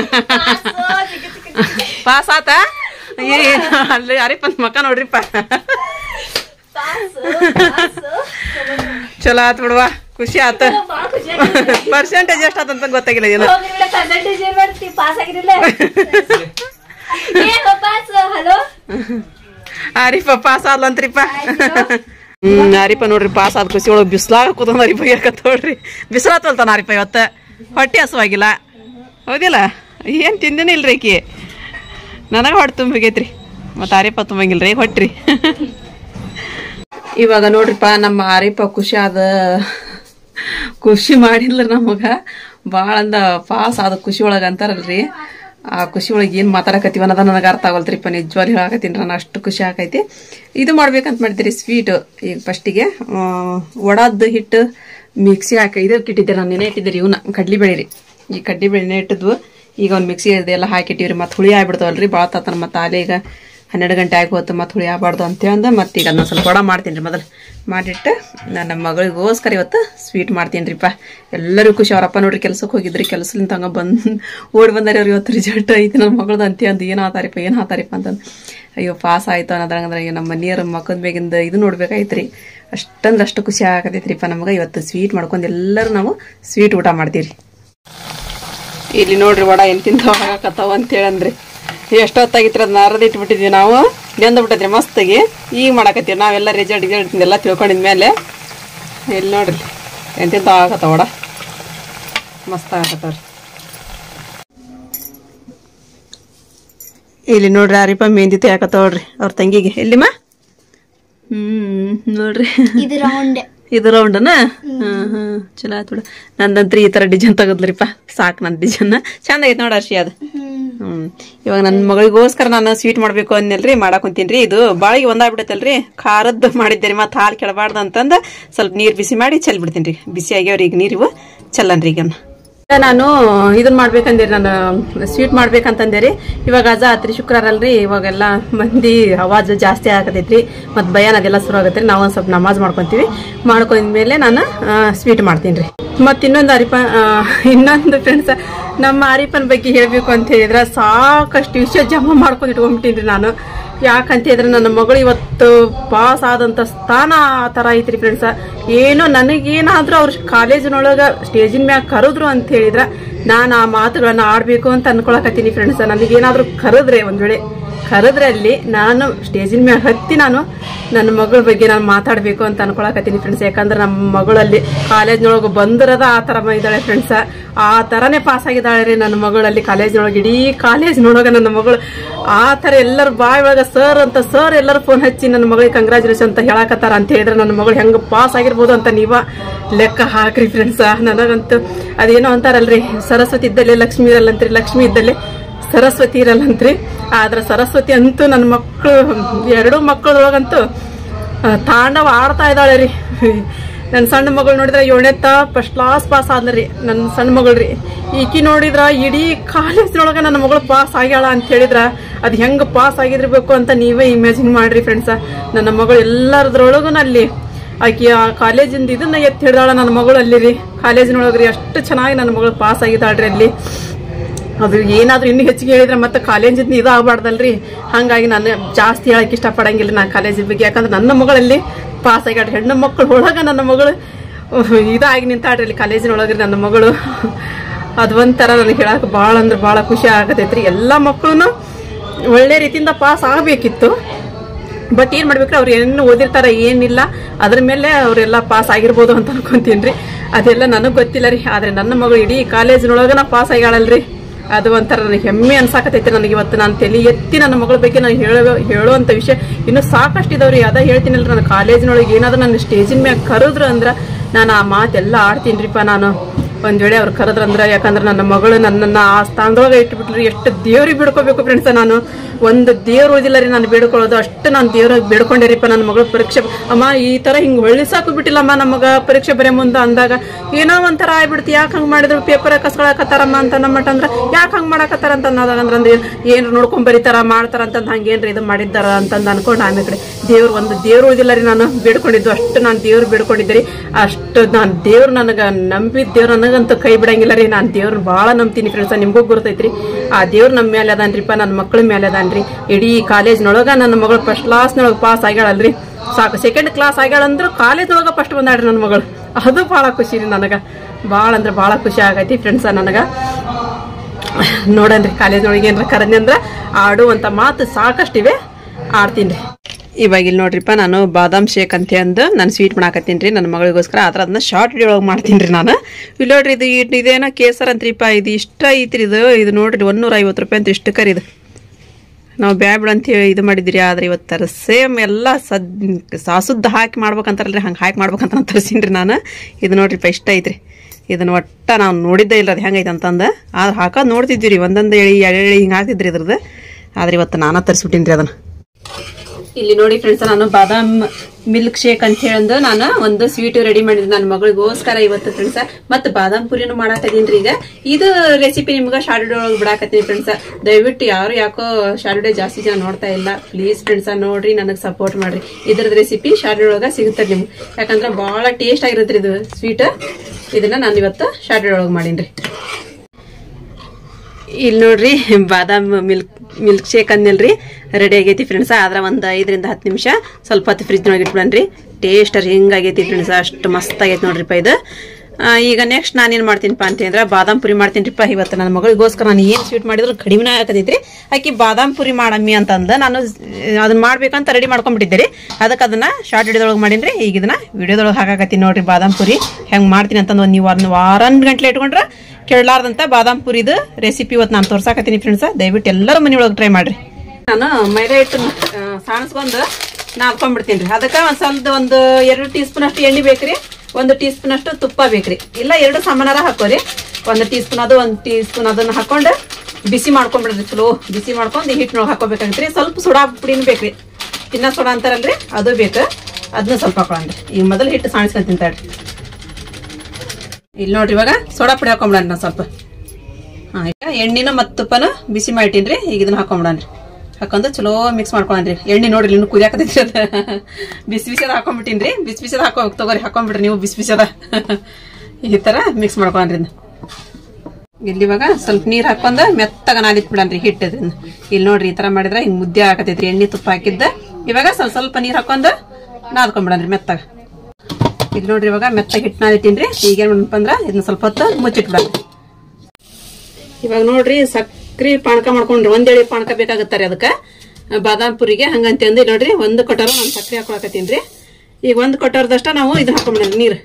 ಪಾಸ್ ಆತ ಏನು ಅಲ್ಲಿ ಅರಿಪನ್ ಮಕ್ಕ ನೋಡ್ರಿಪ್ಪ ಚಲೋ ಆತ್ ಬಿಡುವ ಖುಷಿ ಆತ ಪರ್ಸೆಂಟೇಜ್ ಎಷ್ಟು ಆತಂತ ಗೊತ್ತಾಗಿಲ್ಲ ಏನು ಆರಿಪ ಪಾಸ್ ಆದ್ಲಂತ್ರಿಪ್ಪ ಹ್ಮ್ ಆರಿಪ ನೋಡ್ರಿ ಪಾಸ್ ಆದ ಖುಷಿ ಒಳಗೆ ಬಿಸ್ಲಾಗ ಕೂತಂದ ಅರಿಪ ಯಾಕತ್ ನೋಡ್ರಿ ಬಿಸಿಲಾತಲ್ತಾನ ಆರಿಪ ಇವತ್ತ ಹೊಟ್ಟೆ ಹಸುವಾಗಿಲ್ಲ ಹೌದಿಲ್ಲ ಏನ್ ತಿಂದಿನ ಇಲ್ರಿ ಆಕಿ ನನಗ ಹೊಟ್ಟೆ ತುಂಬಿಗೈತ್ರಿ ಮತ್ತೆ ಆರಿಪ ತುಂಬಂಗಿಲ್ರಿ ಹೊಟ್ರಿ ಇವಾಗ ನೋಡ್ರಿಪ್ಪ ನಮ್ಮ ಆರಿಪ ಖುಷಿ ಆದ ಖುಷಿ ಮಾಡಿಲ್ಲ ನಮಗ ಭಾಳ ಅಂದ ಪಾಸ್ ಆದ ಖುಷಿ ಒಳಗ ಅಂತಾರಲ್ರಿ ಆ ಖುಷಿ ಒಳಗೆ ಏನು ಮಾತಾಡಕತ್ತೀವಿ ಅನ್ನೋದ ನನಗೆ ಅರ್ಥ ಆಗಲ್ತ್ರಿಪ್ಪ ನಿಜವಾಗ್ಲೂ ಹೇಳಕತ್ತೀನಿ ನಾನು ಅಷ್ಟು ಖುಷಿ ಆಕೈತಿ ಇದು ಮಾಡ್ಬೇಕಂತ ಮಾಡಿದ್ರಿ ಸ್ವೀಟ್ ಈಗ ಫಸ್ಟಿಗೆ ಒಡಾದ ಹಿಟ್ಟು ಮಿಕ್ಸಿ ಹಾಕಿ ಇದು ಇಟ್ಟಿದ್ದೆ ನಾನು ನೆನೆ ಇಟ್ಟಿದ್ದೀರಿ ಇವನ್ನ ಕಡ್ಲಿ ಬೇಳೆ ರೀ ಈ ಕಡ್ಲಿ ಬೇಳೆ ನೆನೆ ಇಟ್ಟಿದ್ವು ಈಗ ಒಂದು ಮಿಕ್ಸಿ ಇದೆಲ್ಲ ಹಾಕಿಟ್ಟಿವ್ರಿ ಮತ್ತೆ ಹುಳಿ ಆಗ್ಬಿಡ್ತಾವಲ್ರಿ ಭಾಳ ತಾತನ ಮತ್ತೆ ಆಲೆ ಈಗ ಹನ್ನೆರಡು ಗಂಟೆ ಆಗಿ ಹೋತು ಮತ್ತೆ ಹುಳಿ ಆಗಬಾರ್ದು ಅಂತೇಳಿ ಮತ್ತೆ ಈಗ ಅದನ್ನ ಸ್ವಲ್ಪ ವಡ ಮಾಡ್ತೀನಿ ರೀ ಮೊದಲು ಮಾಡಿಟ್ಟು ನಾನು ನಮ್ಮ ಮಗಳಿಗೋಸ್ಕರ ಇವತ್ತು ಸ್ವೀಟ್ ಮಾಡ್ತೀನಿ ರೀಪ್ಪ ಎಲ್ಲರೂ ಖುಷಿ ಅವರಪ್ಪ ನೋಡ್ರಿ ಕೆಲ್ಸಕ್ಕೆ ಹೋಗಿದ್ರಿ ಕೆಲಸದಿಂದ ಹಂಗೆ ಬಂದು ಓಡಿ ಬಂದಾರೆ ಅವ್ರು ಇವತ್ತು ರಿಸಲ್ಟ್ ಐತಿ ನನ್ನ ಮಗಳದು ಅಂತೆ ಅಂದು ಏನು ಆತಾರಿಪ್ಪ ಏನು ಆತಾರಿಪ್ಪ ಅಂತಂದು ಅಯ್ಯೋ ಪಾಸ್ ಆಯ್ತು ಅನ್ನೋದ್ರಂದ್ರೆ ಅಯ್ಯೋ ನಮ್ಮ ಮನೆಯವ್ರ ಮಕ್ಕದ ಬೇಗಿಂದ ಇದು ನೋಡ್ಬೇಕಾಯ್ತು ಅಷ್ಟಂದ್ರೆ ಅಷ್ಟು ಖುಷಿ ಆಗತೈತ್ರಿಪ್ಪ ನಮ್ಗೆ ಇವತ್ತು ಸ್ವೀಟ್ ಮಾಡ್ಕೊಂಡು ಎಲ್ಲರೂ ನಾವು ಸ್ವೀಟ್ ಊಟ ಮಾಡ್ತೀವಿ ಇಲ್ಲಿ ನೋಡ್ರಿ ವಡ ಎಂತಿಂತ ಆಗಕತ್ತಾವ ಅಂತೇಳಂದ್ರಿ ಎಷ್ಟೊತ್ತಾಗಿತ್ತು ಅದನ್ನ ಅರ್ಧ ಇಟ್ಬಿಟ್ಟಿದ್ವಿ ನಾವು ನೆಂದು ಬಿಟ್ಟದ್ರಿ ಮಸ್ತಾಗಿ ಈಗ ಮಾಡಕತ್ತೀವಿ ನಾವೆಲ್ಲ ರಿಸಲ್ಟ್ ಗಿಲ್ಟ್ ಎಲ್ಲ ತಿಳ್ಕೊಂಡಿದ ಮೇಲೆ ಇಲ್ಲಿ ನೋಡ್ರಿ ಎಂತಿಂತ ಆಗಕತ್ತಾವ ವಡ ಮಸ್ತ್ ಆಗಕತ್ತಾವ್ರಿ ಇಲ್ಲಿ ನೋಡ್ರಿ ಅರಿಪ ಮೆಹಂದಿ ತೆಗಿಯಾಕತ್ತಾವ್ರಿ ಅವ್ರ ತಂಗಿಗೆ ಎಲ್ಲಿಮ್ಮ ಹ್ಮ್ ನೋಡ್ರಿ ಇದು ರೌಂಡ್ ಇದು ರೌಂಡನ ಹ್ಮ್ ಹ್ಮ್ ಚಲೋ ಆಯ್ತು ಬಿಡು ನಂದಂತ್ರಿ ಈ ತರ ಡಿಸೈನ್ ತೆಗದ್ರಿಪ್ಪ ಸಾಕು ನನ್ನ ಡಿಸೈನ್ ಚಂದ ಐತೆ ನೋಡ ಅರ್ಷಿ ಅದು ಹ್ಮ್ ಇವಾಗ ನನ್ನ ಮಗಳಿಗೋಸ್ಕರ ನಾನು ಸ್ವೀಟ್ ಮಾಡ್ಬೇಕು ಅನ್ನಲ್ರಿ ಮಾಡಕ್ ಕುಂತೀನ್ರಿ ಇದು ಬಾಳಿಗೆ ಒಂದಾಗ್ಬಿಡತ್ತಲ್ರಿ ಖಾರದ್ದು ಮಾಡಿದ್ದೇರಿ ಮತ್ತೆ ಹಾಲು ಕೆಡಬಾರ್ದು ಅಂತಂದ ಸ್ವಲ್ಪ ನೀರ್ ಬಿಸಿ ಮಾಡಿ ಚೆಲ್ ಬಿಡ್ತೀನಿ ಬಿಸಿ ಆಗ್ಯಾವ್ರಿ ಈಗ ನೀರಿವು ಚೆಲ್ಲನ್ರಿ ಈಗ ನಾನು ಇದನ್ನ ಮಾಡ್ಬೇಕಂದೇರಿ ನಾನು ಸ್ವೀಟ್ ಮಾಡ್ಬೇಕಂತಂದೇರಿ ಇವಾಗ ಅಜ ಆತ್ರಿ ಶುಕ್ರವಾರ ಅಲ್ರಿ ಇವಾಗೆಲ್ಲ ಮಂದಿ ಅವಾಜ್ ಜಾಸ್ತಿ ಆಗತೈತ್ರಿ ಮತ್ತು ಭಯನ್ ಅದೆಲ್ಲ ಶುರು ಆಗತ್ತೆ ನಾವು ಒಂದು ಸ್ವಲ್ಪ ನಮಾಜ್ ಮಾಡ್ಕೊಂತೀವಿ ಮಾಡ್ಕೊಂಡ್ಮೇಲೆ ನಾನು ಸ್ವೀಟ್ ಮಾಡ್ತೀನಿ ರೀ ಮತ್ತು ಇನ್ನೊಂದು ಅರಿಪ ಆ, ಇನ್ನೊಂದು ಫ್ರೆಂಡ್ಸ್ ನಮ್ಮ ಅರಿಪನ ಬಗ್ಗೆ ಹೇಳಬೇಕು ಅಂತ ಹೇಳಿದ್ರೆ ಸಾಕಷ್ಟು ವಿಷಯ ಜಮಾ ಮಾಡ್ಕೊಂಡು ಇಟ್ಕೊಂಡ್ಬಿಟ್ಟಿನ್ರಿ ನಾನು ಯಾಕಂತ ಹೇಳಿದ್ರೆ ನನ್ನ ಮಗಳು ಇವತ್ತು ಪಾಸ್ ಆದಂತ ಸ್ಥಾನ ಆ ಥರ ಐತ್ರಿ ಫ್ರೆಂಡ್ಸ ಏನೋ ನನಗೇನಾದ್ರೂ ಅವ್ರ ಕಾಲೇಜಿನೊಳಗ ಸ್ಟೇಜಿನ ಮ್ಯಾಗ ಕರೆದ್ರು ಅಂತ ಹೇಳಿದ್ರ ನಾನು ಆ ಮಾತುಗಳನ್ನ ಆಡ್ಬೇಕು ಅಂತ ಅನ್ಕೊಳಕತ್ತೀನಿ ಫ್ರೆಂಡ್ಸ ನನಗೇನಾದ್ರೂ ಕರೆದ್ರೆ ಒಂದ್ ವೇಳೆ ಕರೆದ್ರೆ ಅಲ್ಲಿ ನಾನು ಸ್ಟೇಜಿನ ಮ್ಯಾಗ ಹತ್ತಿ ನಾನು ನನ್ನ ಮಗಳ ಬಗ್ಗೆ ನಾನು ಮಾತಾಡ್ಬೇಕು ಅಂತ ಅನ್ಕೊಳಕತ್ತೀನಿ ಫ್ರೆಂಡ್ಸ್ ಯಾಕಂದ್ರೆ ನಮ್ಮ ಮಗಳಲ್ಲಿ ಕಾಲೇಜ್ನೊಳಗೆ ಬಂದಿರೋದ ಆ ಥರ ಇದ್ದಾಳೆ ಫ್ರೆಂಡ್ಸ ಆ ಥರನೇ ಪಾಸ್ ಆಗಿದ್ದಾಳೆ ರೀ ನನ್ನ ಮಗಳಲ್ಲಿ ಕಾಲೇಜ್ನೊಳಗೆ ಇಡೀ ಕಾಲೇಜ್ನೊಳಗೆ ನನ್ನ ಮಗಳು ಆ ಥರ ಎಲ್ಲರ ಬಾಯ್ ಒಳಗೆ ಸರ್ ಅಂತ ಸರ್ ಎಲ್ಲರೂ ಫೋನ್ ಹಚ್ಚಿ ನನ್ನ ಮಗಳಿಗೆ ಕಂಗ್ರಾಚುಲೇಷನ್ ಅಂತ ಹೇಳಕತ್ತಾರ ಅಂತ ಹೇಳಿದ್ರೆ ನನ್ನ ಮಗಳು ಹೆಂಗೆ ಪಾಸ್ ಆಗಿರ್ಬೋದು ಅಂತ ನೀವ ಲೆಕ್ಕ ಹಾಕ್ರಿ ಫ್ರೆಂಡ್ಸ ನನಗಂತೂ ಅದೇನೋ ಅಂತಾರಲ್ರಿ ಸರಸ್ವತಿ ಇದ್ದಲ್ಲಿ ಲಕ್ಷ್ಮಿ ಇರಲ್ಲಂತ್ರಿ ಲಕ್ಷ್ಮಿ ಇದ್ದಲ್ಲಿ ಸರಸ್ವತಿ ಇರಲ್ಲಂತ್ರಿ ಆದ್ರೆ ಸರಸ್ವತಿ ಅಂತೂ ನನ್ನ ಮಕ್ಕಳು ಎರಡೂ ಮಕ್ಕಳೊಳಗಂತೂ ಆ, ತಾಂಡವ ಆಡ್ತಾ ಇದ್ದಾಳೆ ರೀ ನನ್ನ ಸಣ್ಣ ಮಗಳು ನೋಡಿದ್ರೆ ಏಳನೇತ್ತ ಫಸ್ಟ್ ಕ್ಲಾಸ್ ಪಾಸ್ ಆದ್ಲರಿ ನನ್ನ ಸಣ್ಣ ಮಗಳು ರೀ ಈಕಿ ನೋಡಿದ್ರ ಇಡೀ ಕಾಲೇಜ್ನೊಳಗ ನನ್ನ ಮಗಳು ಪಾಸ್ ಆಗ್ಯಾಳ ಅಂತ ಹೇಳಿದ್ರ ಅದು ಹೆಂಗ್ ಪಾಸ್ ಆಗಿರ್ಬೇಕು ಅಂತ ನೀವೇ ಇಮ್ಯಾಜಿನ್ ಮಾಡ್ರಿ ಫ್ರೆಂಡ್ಸ ನನ್ನ ಮಗಳು ಎಲ್ಲರದ್ರೊಳಗೂ ಅಲ್ಲಿ ಆಕಿ ಆ ಕಾಲೇಜಿಂದ ಇದನ್ನ ಎತ್ತಿ ಹಿಡ್ದಾಳ ನನ್ನ ಮಗಳು ಅಲ್ಲಿ ರೀ ಕಾಲೇಜಿನೊಳಗ್ರಿ ಅಷ್ಟು ಚೆನ್ನಾಗಿ ನನ್ನ ಮಗಳು ಪಾಸ್ ಆಗಿದ್ದಾಳ್ರಿ ಅಲ್ಲಿ ಅದು ಏನಾದ್ರೂ ಇನ್ನೂ ಹೆಚ್ಚಿಗೆ ಹೇಳಿದ್ರೆ ಮತ್ತೆ ಕಾಲೇಜಿಂದ ಇದು ಆಗಬಾರ್ದಲ್ರಿ ಹಾಗಾಗಿ ನಾನು ಜಾಸ್ತಿ ಹೇಳಕ್ ಇಷ್ಟಪಡಂಗಿಲ್ಲ ನಾನು ಕಾಲೇಜಿನ ಬಗ್ಗೆ ಯಾಕಂದ್ರೆ ನನ್ನ ಮಗಳಲ್ಲಿ ಪಾಸ್ ಆಗ್ಯಾಡ ಹೆಣ್ಣು ಮಕ್ಕಳು ಒಳಗ ನನ್ನ ಮಗಳು ಉಹ್, ಇದಾಗಿ ನಿಂತಾಡ್ರಿ ಇಲ್ಲಿ ಕಾಲೇಜಿನೊಳಗ್ರಿ ನನ್ನ ಮಗಳು ಅದು ಒಂಥರ ನನಗೆ ಹೇಳಕ್ ಭಾಳ ಅಂದ್ರೆ ಭಾಳ ಖುಷಿ ಆಗತೈತ್ರಿ ಎಲ್ಲ ಮಕ್ಕಳು ಒಳ್ಳೆ ರೀತಿಯಿಂದ ಪಾಸ್ ಆಗಬೇಕಿತ್ತು ಬಟ್ ಏನ್ ಮಾಡ್ಬೇಕ್ರಿ ಅವ್ರು ಏನು ಓದಿರ್ತಾರ ಏನಿಲ್ಲ ಅದ್ರ ಮೇಲೆ ಅವರೆಲ್ಲ ಪಾಸ್ ಆಗಿರ್ಬೋದು ಅಂತ ಅನ್ಕೊಂತೀನಿ ಅದೆಲ್ಲ ನನಗೆ ಗೊತ್ತಿಲ್ಲ ರೀ ಆದ್ರೆ ನನ್ನ ಮಗಳು ಇಡೀ ಕಾಲೇಜಿನೊಳಗನ ಪಾಸ್ ಆಗ್ಯಾಳಲ್ರಿ ಅದು ಒಂಥರ ನನಗೆ ಹೆಮ್ಮೆ ಅನ್ಸಾಕತೈತಿ ನನಗೆ ಇವತ್ತು ನಾನು ತಲೆ ಎತ್ತಿ ನನ್ನ ಮಗಳ ಬಗ್ಗೆ ನಾನು ಹೇಳೋ ಹೇಳುವಂತ ವಿಷಯ ಇನ್ನು ಸಾಕಷ್ಟು ಇದಾವ್ರಿ ಅದ ಹೇಳ್ತೀನಲ್ರಿ ನನ್ನ ಕಾಲೇಜಿನೊಳಗೆ ಏನಾದ್ರು ನನ್ನ ಸ್ಟೇಜಿನ ಮ್ಯಾಗ ಕರೆದ್ರು ಅಂದ್ರ ನಾನು ಆ ಮಾತೆಲ್ಲ ಆಡ್ತೀನಿರಿಪ್ಪ ನಾನು ಒಂದ್ ವೇಳೆ ಅವ್ರು ಕರೆದ್ರಂದ್ರ ಯಾಕಂದ್ರೆ ನನ್ನ ಮಗಳು ನನ್ನನ್ನ ಆ ಸ್ಥಾನದೊಳಗೆ ಇಟ್ಬಿಟ್ರಿ ಎಷ್ಟು ದೇವ್ರಿಗೆ ಬಿಡ್ಕೋಬೇಕು ಫ್ರೆಂಡ್ಸ್ ನಾನು ಒಂದು ದೇವ್ರು ಓದಿಲ್ಲ ರೀ ನಾನು ಬೇಡ್ಕೊಳ್ಳೋದು ಅಷ್ಟು ನಾನು ದೇವ್ರಿಗೆ ಬೇಡ್ಕೊಂಡಿರಿಪ್ಪ ನನ್ನ ಮಗಳು ಪರೀಕ್ಷೆ ಅಮ್ಮ ಈ ತರ ಹಿಂಗ್ ಒಳ್ಳೆ ಸಾಕು ಬಿಟ್ಟಿಲ್ಲಮ್ಮ ನಮಗ ಪರೀಕ್ಷೆ ಬರೀ ಮುಂದೆ ಅಂದಾಗ ಏನೋ ಒಂಥರ ಆಗ್ಬಿಡ್ತಿ ಯಾಕೆ ಹಂಗ್ ಮಾಡಿದ್ರು ಪೇಪರ್ ಕಸ್ಕೊಳಕತ್ತಾರಮ್ಮ ಅಂತ ನಮ್ಮಟ ಅಂದ್ರ ಯಾಕೆ ಹಂಗ್ ಮಾಡಕತ್ತಾರ ಅಂತ ಅನ್ನೋದಾಗ ಅಂದ್ರೆ ಅಂದ್ರೆ ಏನ್ ನೋಡ್ಕೊಂಡ್ ಬರೀತಾರ ಮಾಡ್ತಾರ ಅಂತಂದ್ ಹಂಗೇನ್ರಿ ಇದು ಮಾಡಿದ್ದಾರ ಅಂತಂದು ಅನ್ಕೊಂಡು ಆಮೇಲೆ ಕಡೆ ದೇವ್ರು ಒಂದು ದೇವ್ರು ಓದಿಲ್ಲ ರೀ ನಾನು ಬೇಡ್ಕೊಂಡಿದ್ದು ಅಷ್ಟು ನಾನು ದೇವ್ರು ಬೇಡ್ಕೊಂಡಿದ್ದೆ ರೀ ಅಷ್ಟು ನಾನು ದೇವ್ರು ನನಗ ನಂಬಿದ ದೇವ್ರು ನನಗಂತೂ ಕೈ ಬಿಡಂಗಿಲ್ಲ ರೀ ನಾನು ದೇವ್ರನ್ನ ಭಾಳ ನಂಬ್ತೀನಿ ಫ್ರೆಂಡ್ಸ್ ನಿಮ್ಗೂ ಗುರ್ತೈತ್ರಿ ಆ ದೇವ್ರು ನಮ್ಮ ಮೇಲೆ ಅದಾನ್ರಿಪ್ಪ ನನ್ನ ಮಕ್ಕಳ ಮೇಲೆ ಅದಾನ್ರಿ ಇಡೀ ಕಾಲೇಜ್ನೊಳಗ ನನ್ನ ಮಗಳು ಫಸ್ಟ್ ಕ್ಲಾಸ್ನೊಳಗೆ ಪಾಸ್ ಆಗ್ಯಾಳಲ್ರಿ ಸಾಕು ಸೆಕೆಂಡ್ ಕ್ಲಾಸ್ ಆಗ್ಯಾಳಂದ್ರು ಕಾಲೇಜ್ನೊಳಗ ಫಸ್ಟ್ ಬಂದಾಡ್ರಿ ನನ್ನ ಮಗಳು ಅದು ಭಾಳ ಖುಷಿ ರೀ ನನಗ ಭಾಳ ಅಂದ್ರೆ ಭಾಳ ಖುಷಿ ಆಗೈತಿ ಫ್ರೆಂಡ್ಸ ನನಗ ನೋಡನ್ರಿ ಕಾಲೇಜ್ನೊಳಗೆ ಏನಾರ ಕರದ್ನಿ ಅಂದ್ರ ಆಡುವಂತ ಮಾತು ಸಾಕಷ್ಟಿವೆ ಆಡ್ತೀನಿ ಇವಾಗ ಇಲ್ಲಿ ನೋಡ್ರಿಪ್ಪ ನಾನು ಬಾದಾಮ್ ಶೇಕ್ ಅಂತ ಅಂದು ನಾನು ಸ್ವೀಟ್ ಮಾಡಾಕತ್ತೀನಿ ರೀ ನನ್ನ ಮಗಳಿಗೋಸ್ಕರ ಆದ್ರೆ ಅದನ್ನ ಶಾರ್ಟ್ ವಿಡಿಯೋ ಒಳಗೆ ಮಾಡ್ತೀನಿ ರೀ ನಾನು ಇಲ್ಲಿ ನೋಡ್ರಿ ಇದು ಇದ್- ಇದೇನೋ ಕೇಸರ್ ಅಂತ್ರಿಪ್ಪ ಇದು ಇಷ್ಟ ಐತ್ರಿ ಇದು ಇದು ನೋಡ್ರಿ ಒಂದೂರ ಐವತ್ತು ರೂಪಾಯಿ ಅಂತ ಇಷ್ಟು ಕರಿ ಇದು ನಾವು ಬ್ಯಾಬಿಡ್ ಅಂತ ಹೇಳಿ ಇದು ಮಾಡಿದ್ರಿ ಆದ್ರೆ ಇವತ್ತರ ಸೇಮ್ ಎಲ್ಲ ಸದ್ ಸಾಸುದ್ದ ಹಾಕಿ ಮಾಡ್ಬೇಕಂತಾರಲ್ರಿ ಹಂಗೆ ಹಾಕಿ ಮಾಡ್ಬೇಕಂತ ನಾನು ತರಿಸೀನಿ ರೀ ನಾನು ಇದು ನೋಡ್ರಿಪ್ಪ ಇಷ್ಟ ಐತ್ರಿ ಇದನ್ನ ಒಟ್ಟ ನಾವು ನೋಡಿದ್ದೇ ಇಲ್ಲ ಅದು ಹೆಂಗೈತೆ ಅಂತಂದು ಆದ್ರೆ ಹಾಕೋದು ನೋಡ್ತಿದ್ವಿ ರೀ ಒಂದೊಂದು ಎಳಿ ಎರಡು ಎಳಿ ಹಿಂಗೆ ಹಾಕ್ತಿದ್ರಿ ಇದ್ರದ್ದು ಆದ್ರೆ ಇವತ್ತು ನಾನು ತರಿಸ್ಬಿಟ್ಟಿನಿ ರೀ ಅದನ್ನು ಇಲ್ಲಿ ನೋಡಿ ಫ್ರೆಂಡ್ಸ್ ನಾನು ಬಾದಾಮ್ ಮಿಲ್ಕ್ ಶೇಕ್ ಅಂತ ಹೇಳಂದು ನಾನು ಒಂದು ಸ್ವೀಟ್ ರೆಡಿ ಮಾಡಿದ್ದೆ ನನ್ನ ಮಗಳಿಗೋಸ್ಕರ ಇವತ್ತು ಫ್ರೆಂಡ್ಸ್ ಮತ್ತೆ ಬಾದಾಮ್ ಪುರಿನೂ ಮಾಡಾಕತ್ತೀನಿ ಈಗ ಇದು ರೆಸಿಪಿ ನಿಮ್ಗೆ ಶಾರ್ಟ್ ಒಳಗೆ ಬಿಡಾಕತ್ತೀನಿ ಫ್ರೆಂಡ್ಸ್ ದಯವಿಟ್ಟು ಯಾರು ಯಾಕೋ ಶಾರ್ಟ್ ಜಾಸ್ತಿ ಜನ ನೋಡ್ತಾ ಇಲ್ಲ ಪ್ಲೀಸ್ ಫ್ರೆಂಡ್ಸ್ ನೋಡ್ರಿ ನನಗೆ ಸಪೋರ್ಟ್ ಮಾಡ್ರಿ ಇದ್ರದ್ದು ರೆಸಿಪಿ ಶಾರ್ಟ್ ಒಳಗೆ ಸಿಗುತ್ತೆ ನಿಮ್ಗೆ ಯಾಕಂದ್ರೆ ಭಾಳ ಟೇಸ್ಟ್ ಆಗಿರುತ್ತೆ ಇದು ಸ್ವೀಟ್ ಇದನ್ನ ನಾನು ಇವತ್ತು ಶಾರ್ಟ್ ಒಳಗೆ ಮಾಡೀನಿ ಇಲ್ಲಿ ನೋಡ್ರಿ ಬಾದಾಮ್ ಮಿಲ್ಕ್ ಮಿಲ್ಕ್ ಶೇಕ್ ಅಂದ್ನಲ್ರಿ ರೆಡಿ ಆಗೈತಿ ಫ್ರೆಂಡ್ಸ್ ಆದ್ರೆ ಒಂದು ಐದರಿಂದ ಹತ್ತು ನಿಮಿಷ ಸ್ವಲ್ಪ ಹೊತ್ತು ಫ್ರಿಜ್ನೊಳಗೆ ಇಟ್ಬಿಡನ್ರಿ ಟೇಸ್ಟ್ ಹಿಂಗಾಗೈತಿ ಫ್ರೆಂಡ್ಸ್ ಅಷ್ಟು ಮಸ್ತ್ ಆಗೈತಿ ನೋಡ್ರಿಪ್ಪ ಇದು ಆ, ಈಗ ನೆಕ್ಸ್ಟ್ ನಾನೇನು ಮಾಡ್ತೀನಿಪ್ಪ ಅಂತಂದ್ರೆ ಬಾದಾಮ್ ಪುರಿ ಮಾಡ್ತೀನಿಪ್ಪ ಇವತ್ತು ನನ್ನ ಮಗಳಿಗೋಸ್ಕರ ನಾನು ಏನು ಸ್ವೀಟ್ ಮಾಡಿದ್ರು ಕಡಿಮೆ ಆಗತೈತ್ರಿ ಆಕಿ ಬಾದಾಮ್ ಪುರಿ ಮಾಡಮ್ಮಿ ಅಂತಂದು ನಾನು ಅದನ್ನ ಮಾಡ್ಬೇಕಂತ ರೆಡಿ ಮಾಡ್ಕೊಂಡ್ಬಿಟ್ಟಿದ್ದೆ ರೀ ಅದಕ್ಕೆ ಅದನ್ನ ಶಾರ್ಟ್ ವಿಡಿಯೋದೊಳಗೆ ಮಾಡೀನಿ ಈಗ ಇದನ್ನ ವಿಡಿಯೋದೊಳಗೆ ಹಾಕಾಕತ್ತೀನಿ ನೋಡ್ರಿ ಬಾದಾಮ್ ಪುರಿ ಹೆಂಗೆ ಮಾಡ್ತೀನಿ ಅಂತಂದು ಒಂದು ನೀವು ಒಂದು ವಾರ ಗಂಟ್ಲೆ ಇಟ್ಕೊಂಡ್ರೆ ಕೇಳಲಾರ್ದಂತ ಬಾದಾಮ್ ಪುರಿದು ರೆಸಿಪಿ ಇವತ್ತು ನಾನು ತೋರ್ಸಾಕತ್ತೀನಿ ಫ್ರೆಂಡ್ಸ್ ದಯವಿಟ್ಟು ಎಲ್ಲರೂ ಮನೆಯೊಳಗೆ ಟ್ರೈ ಮಾಡ್ರಿ ನಾನು ಮೈದಾ ಹಿಟ್ಟು ಸಾಣಿಸ್ಕೊಂಡು ನಾದ್ಕೊಂಡ್ಬಿಡ್ತೀನಿ ರೀ ಅದಕ್ಕೆ ಒಂದು ಸ್ವಲ್ಪ ಒಂದು ಎರಡು ಟೀ ಸ್ಪೂನ್ ಅಷ್ಟು ಎಣ್ಣೆ ಬೇಕ್ರಿ ಒಂದು ಟೀ ಸ್ಪೂನ್ ಅಷ್ಟು ತುಪ್ಪ ಬೇಕ್ರಿ ಇಲ್ಲ ಎರಡು ಸಮಾನಾರ ಹಾಕೋರಿ ಒಂದು ಟೀ ಸ್ಪೂನ್ ಅದು ಒಂದು ಟೀ ಸ್ಪೂನ್ ಅದನ್ನ ಹಾಕೊಂಡು ಬಿಸಿ ಮಾಡ್ಕೊಂಡ್ಬಿಡ್ರಿ ಚಲೋ ಬಿಸಿ ಮಾಡ್ಕೊಂಡು ಈ ಹಿಟ್ಟಿನೊಳಗೆ ಹಾಕೋಬೇಕಾಗತ್ರಿ ಸ್ವಲ್ಪ ಸೋಡಾ ಪುಡಿನೂ ಬೇಕ್ರಿ ತಿನ್ನ ಸೋಡಾ ಅಂತಾರಲ್ರಿ ಅದು ಬೇಕು ಅದನ್ನ ಸ್ವಲ್ಪ ಹಾಕೊಳ್ಳಂದ್ರಿ ಈಗ ಮೊದಲು ಹಿಟ್ಟು ಸಾಣಿಸ್ಕೊಂಡು ತಿಂತಾಡ್ರಿ ಇಲ್ಲಿ ನೋಡ್ರಿ ಇವಾಗ ಸೋಡಾ ಪುಡಿ ಹಾಕೊಂಬಿಡಣ್ರಿ ನಾ ಸ್ವಲ್ಪ ಹಾ ಈಗ ಎಣ್ಣಿನ ಮತ್ತು ತುಪ್ಪನ ಬಿಸಿ ಮಾಡಿಟ್ಟಿನ್ರಿ ಈಗ ಇದನ್ನ ಹಾಕೊಂಬಿಡನ್ರಿ ಹಾಕೊಂಡು ಚಲೋ ಮಿಕ್ಸ್ ಮಾಡ್ಕೊಳನ್ರಿ ಎಣ್ಣೆ ನೋಡ್ರಿ ಇನ್ನು ಕುದಿಯಾಕತೈತ್ರಿ ಅದ ಬಿಸಿ ಬಿಸಿದ ಹಾಕೊಂಡ್ಬಿಟ್ಟಿನ್ರಿ ಬಿಸಿ ಬಿಸಿದ ಹಾಕೋ ತಗೋರಿ ಹಾಕೊಂಡ್ಬಿಡ್ರಿ ನೀವು ಬಿಸಿ ಬಿಸಿದ ಈ ತರ ಮಿಕ್ಸ್ ಮಾಡ್ಕೊಳನ್ರಿ ಇದನ್ನ ಇಲ್ಲಿ ಇವಾಗ ಸ್ವಲ್ಪ ನೀರ್ ಹಾಕೊಂಡ ಮೆತ್ತಗ ನಾದಿತ್ ಬಿಡನ್ರಿ ಹಿಟ್ಟು ಇದನ್ನ ಇಲ್ಲಿ ನೋಡ್ರಿ ಈ ತರ ಮಾಡಿದ್ರೆ ಹಿಂಗ್ ಮುದ್ದೆ ಹಾಕತೈತ್ರಿ ಎಣ್ಣೆ ತುಪ್ಪ ಹಾಕಿದ್ದ ಇವಾಗ ಸ್ವಲ್ಪ ಸ್ವಲ್ಪ ನೀರ್ ಹಾಕೊಂಡ ನಾದ್ಕೊಂಡ್ಬಿಡನ್ರಿ ಮೆತ್ತಗ ಇಲ್ಲಿ ನೋಡ್ರಿ ಇವಾಗ ಮೆತ್ತಗೆ ಹಿಟ್ಟು ನಾದಿಟ್ಟಿನ್ರಿ ಈಗ ಏನ್ ಮಾಡಪ್ಪ ಅಂದ್ರ ಇದನ್ನ ಸ್ವಲ್ಪ ಹೊತ್ತು ಮುಚ್ಚಿಟ್ಬಿಡನ್ರಿ ಇವಾಗ ನೋಡ್ರಿ ಸಕ್ರಿ ಪಾನಕ ಮಾಡ್ಕೊಂಡ್ರಿ ಒಂದ್ ಎಳೆ ಪಾನಕ ಬೇಕಾಗತ್ತಾರೆ ಅದಕ್ಕ ಬಾದಾಮ್ ಪುರಿಗೆ ಹಂಗಂತ ಅಂದು ನೋಡ್ರಿ ಒಂದು ಕೊಟ್ಟರ ನಾನು ಸಕ್ರಿ ಹಾಕೊಳಕತ್ತೀನ್ರಿ ಈಗ ಒಂದು ಕೊಟ್ಟರದಷ್ಟ ನಾವು ಇದನ್ನ ಹಾಕೊಂಡ್ಬಿಡ್ರಿ ನೀರು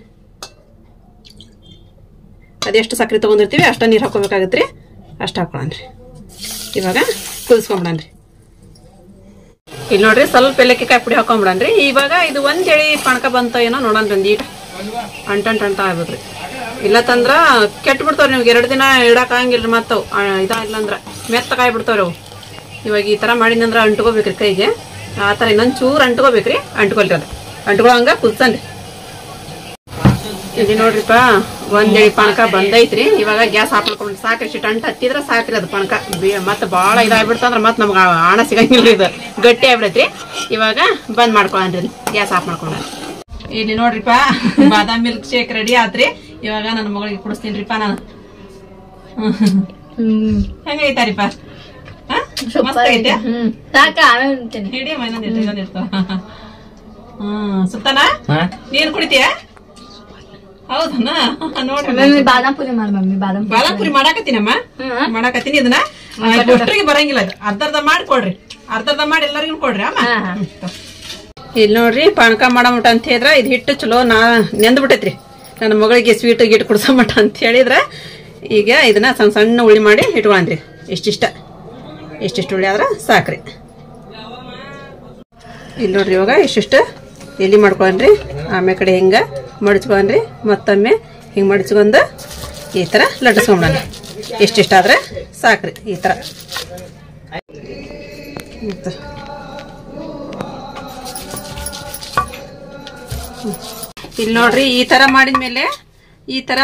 ಅದೆಷ್ಟು ಸಕ್ರೆ ತಗೊಂಡಿರ್ತೀವಿ ಅಷ್ಟ ನೀರು ಹಾಕೋಬೇಕಾಗತ್ರಿ ಅಷ್ಟ ಹಾಕೊಳನ್ರಿ ಇವಾಗ ಕುದಿಸ್ಕೊಂಬಿಡನ್ರಿ ಇಲ್ಲಿ ನೋಡ್ರಿ ಸ್ವಲ್ಪ ಏಲಕ್ಕಿಕಾಯಿ ಪುಡಿ ಹಾಕೊಂಬಿಡನ್ರಿ ಇವಾಗ ಇದು ಒಂದ್ ಎಳಿ ಪಾನಕ ಬಂತ ಏನೋ ನೋಡನ್ರಿ ಒಂದ್ ಈಗ ಅಂಟಂಟ್ ಅಂತ ಆಗ್ಬೇಕ್ರಿ ಇಲ್ಲ ತಂದ್ರ ಕೆಟ್ಟ ಬಿಡ್ತಾವ್ರಿ ನೀವು ಎರಡು ದಿನ ಇಡಕ್ ಆಗಂಗಿಲ್ರಿ ಮತ್ತವು ಇದ ಇಲ್ಲಂದ್ರ ಮೆತ್ತಕಾಯಿ ಬಿಡ್ತಾವ್ರಿ ಅವು ಇವಾಗ ಈ ತರ ಮಾಡಿದಂದ್ರ ಅಂಟ್ಕೋಬೇಕ್ರಿ ಕೈಗೆ ಆ ತರ ಇನ್ನೊಂದ್ ಚೂರ್ ಅಂಟ್ಕೋಬೇಕ್ರಿ ಅಂಟ್ಕೊಲ್ರಿ ಅದು ಅಂಟ್ಕೊಳಂಗ ಕುದ್ಸನ್ರಿ ಇಲ್ಲಿ ನೋಡ್ರಿಪ್ಪ ಒಂದ್ ಎಳಿ ಪಾನಕ ಬಂದೈತ್ರಿ ಇವಾಗ ಗ್ಯಾಸ್ ಆಫ್ ಮಾಡ್ಕೊಂಡ್ರಿ ಸಾಕ್ರಿ ಇಷ್ಟು ಅಂಟ ಹತ್ತಿದ್ರ ಸಾಕ್ರಿ ಅದು ಪಾನಕ ಬಿ- ಮತ್ತ್ ಬಾಳ ಇದಾಗ್ಬಿಡ್ತಂದ್ರ ಮತ್ತ್ ನಮ್ಗ ಹಣ ಸಿಗಂಗಿಲ್ರಿ ಇದು ಗಟ್ಟಿ ಆಗ್ಬಿಡತ್ರಿ ಇವಾಗ ಬಂದ್ ಮಾಡ್ಕೊಳನ್ರಿ ಗ್ಯಾಸ್ ಆಫ್ ಮಾಡ್ಕೊಂಡ ಇಲ್ಲಿ ನೋಡ್ರಿಪ್ಪ ಬಾದಾಮ್ ಮಿಲ್ಕ್ ಶೇಕ್ ರೆಡಿ ಆತ್ರಿ ಇವಾಗ ನನ್ನ ಮಗಳಿಗೆ ಕುಡಿಸ್ತೀನಿರಿಪ್ಪ ನಾನು ಹ್ಮ್ ಹೆಂಗೈತಾರಿಪ್ಪ ಸೂಪರ್ ಮಸ್ತ್ ಆಗೈತೆ ಹ್ಮ್ ಸಾಕ ಆಮೇಲೆ ಉಣ್ತೇನೆ ಹಿಡಿಯ ಇನ್ನೊಂದು ಇಟ್ಟು ಇನ್ನೊಂದು ಇಟ್ಟು ಹ್ಮ್ ಸುತ್ತನ ನೀರ್ ಕುಡಿತೀಯ ಹೌದನ ನೋಡ್ರಿ ಮಮ್ಮಿ ಬಾದಾಮ್ ಪುರಿ ಮಾಡ್ ಮಮ್ಮಿ ಬಾದಾಮ್ ಪುರಿ ಬಾದಾಮ್ ಪುರಿ ಮಾಡಾಕತ್ತೀನಮ್ಮ ಹ್ಮ್ ಮಾಡಾಕತ್ತೀನಿ ಇದನ್ನ ಒಟ್ಟರಿಗೆ ಬರಂಗಿಲ್ಲ ಅದು ಅರ್ಧ ಅರ್ಧ ಮಾಡಿ ಕೊಡ್ರಿ ಅರ್ಧ ಅರ್ಧ ಮಾಡಿ ಎಲ್ಲರಿಗೂ ಕೊಡ್ರಿ ಅಮ್ಮ ಹಾ, ಹಾ. ಇಲ್ಲಿ ನೋಡ್ರಿ ಪಾನಕ ಮಾಡೋ ಮಟ ಅಂತ ಹೇಳಿದ್ರ ಇದು ಹಿಟ್ಟು ಚಲೋ ನಾ ನೆಂದ್ ಬಿಟ್ಟೈತ್ರಿ ನನ್ನ ಮಗಳಿಗೆ ಸ್ವೀಟ್ ಗಿಟ್ ಕುಡ್ಸೋ ಮಟ ಅಂತ ಹೇಳಿದ್ರ ಈಗ ಇದನ್ನ ಸಣ್ಣ ಸಣ್ಣ ಉಳಿ ಮಾಡಿ ಇಟ್ಕೊಂಡ್ರಿ ಇಷ್ಟಿಷ್ಟ ಇಷ್ಟಿಷ್ಟು ಉಳಿ ಆದ್ರ ಸಾಕ್ರಿ ಇಲ್ಲಿ ನೋಡ್ರಿ ಇವಾಗ ಇಷ್ಟಿಷ್ಟು ಎಲ್ಲಿ ಮಾಡ್ಕೊಂಡ್ರಿ ಆಮೇಲೆ ಕಡೆ ಹಿಂಗ ಮಡಚ್ಕೊಂಡ್ರಿ ಮತ್ತೊಮ್ಮೆ ಹಿಂಗೆ ಮಡಚ್ಕೊಂಡು ಈ ಥರ ಲಟ್ಟಿಸ್ಕೊಂಬಿಡೋಣ ಇಷ್ಟಿಷ್ಟಾದ್ರೆ ಸಾಕ್ರಿ ಈ ಥರ ಮತ್ತೆ ಇಲ್ಲಿ ನೋಡ್ರಿ ಈ ತರ ಮಾಡಿದ್ಮೇಲೆ ಈ ತರ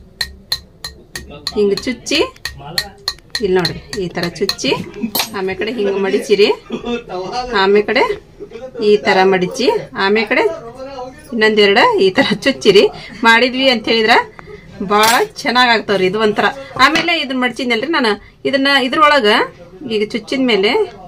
ಹಿಂಗ ಚುಚ್ಚಿ ಇಲ್ಲಿ ನೋಡ್ರಿ ಈ ತರ ಚುಚ್ಚಿ ಆಮೇಲೆ ಕಡೆ ಹಿಂಗ ಮಡಿಚಿರಿ ಆಮೇಲೆ ಕಡೆ ಈ ತರ ಮಡಿಚಿ ಆಮೇಲೆ ಕಡೆ ಇನ್ನೊಂದೆರಡ ಈ ತರ ಚುಚ್ಚಿರಿ ಮಾಡಿದ್ವಿ ಅಂತ ಹೇಳಿದ್ರ ಬಹಳ ಚೆನ್ನಾಗ್ ಆಗ್ತಾವ್ರಿ ಇದು ಒಂಥರ ಆಮೇಲೆ ಇದನ್ನ ಮಡ್ಚಿದ್ನಲ್ರಿ ನಾನು ಇದನ್ನ ಇದ್ರೊಳಗ ಈಗ ಚುಚ್ಚಿದ ಮೇಲೆ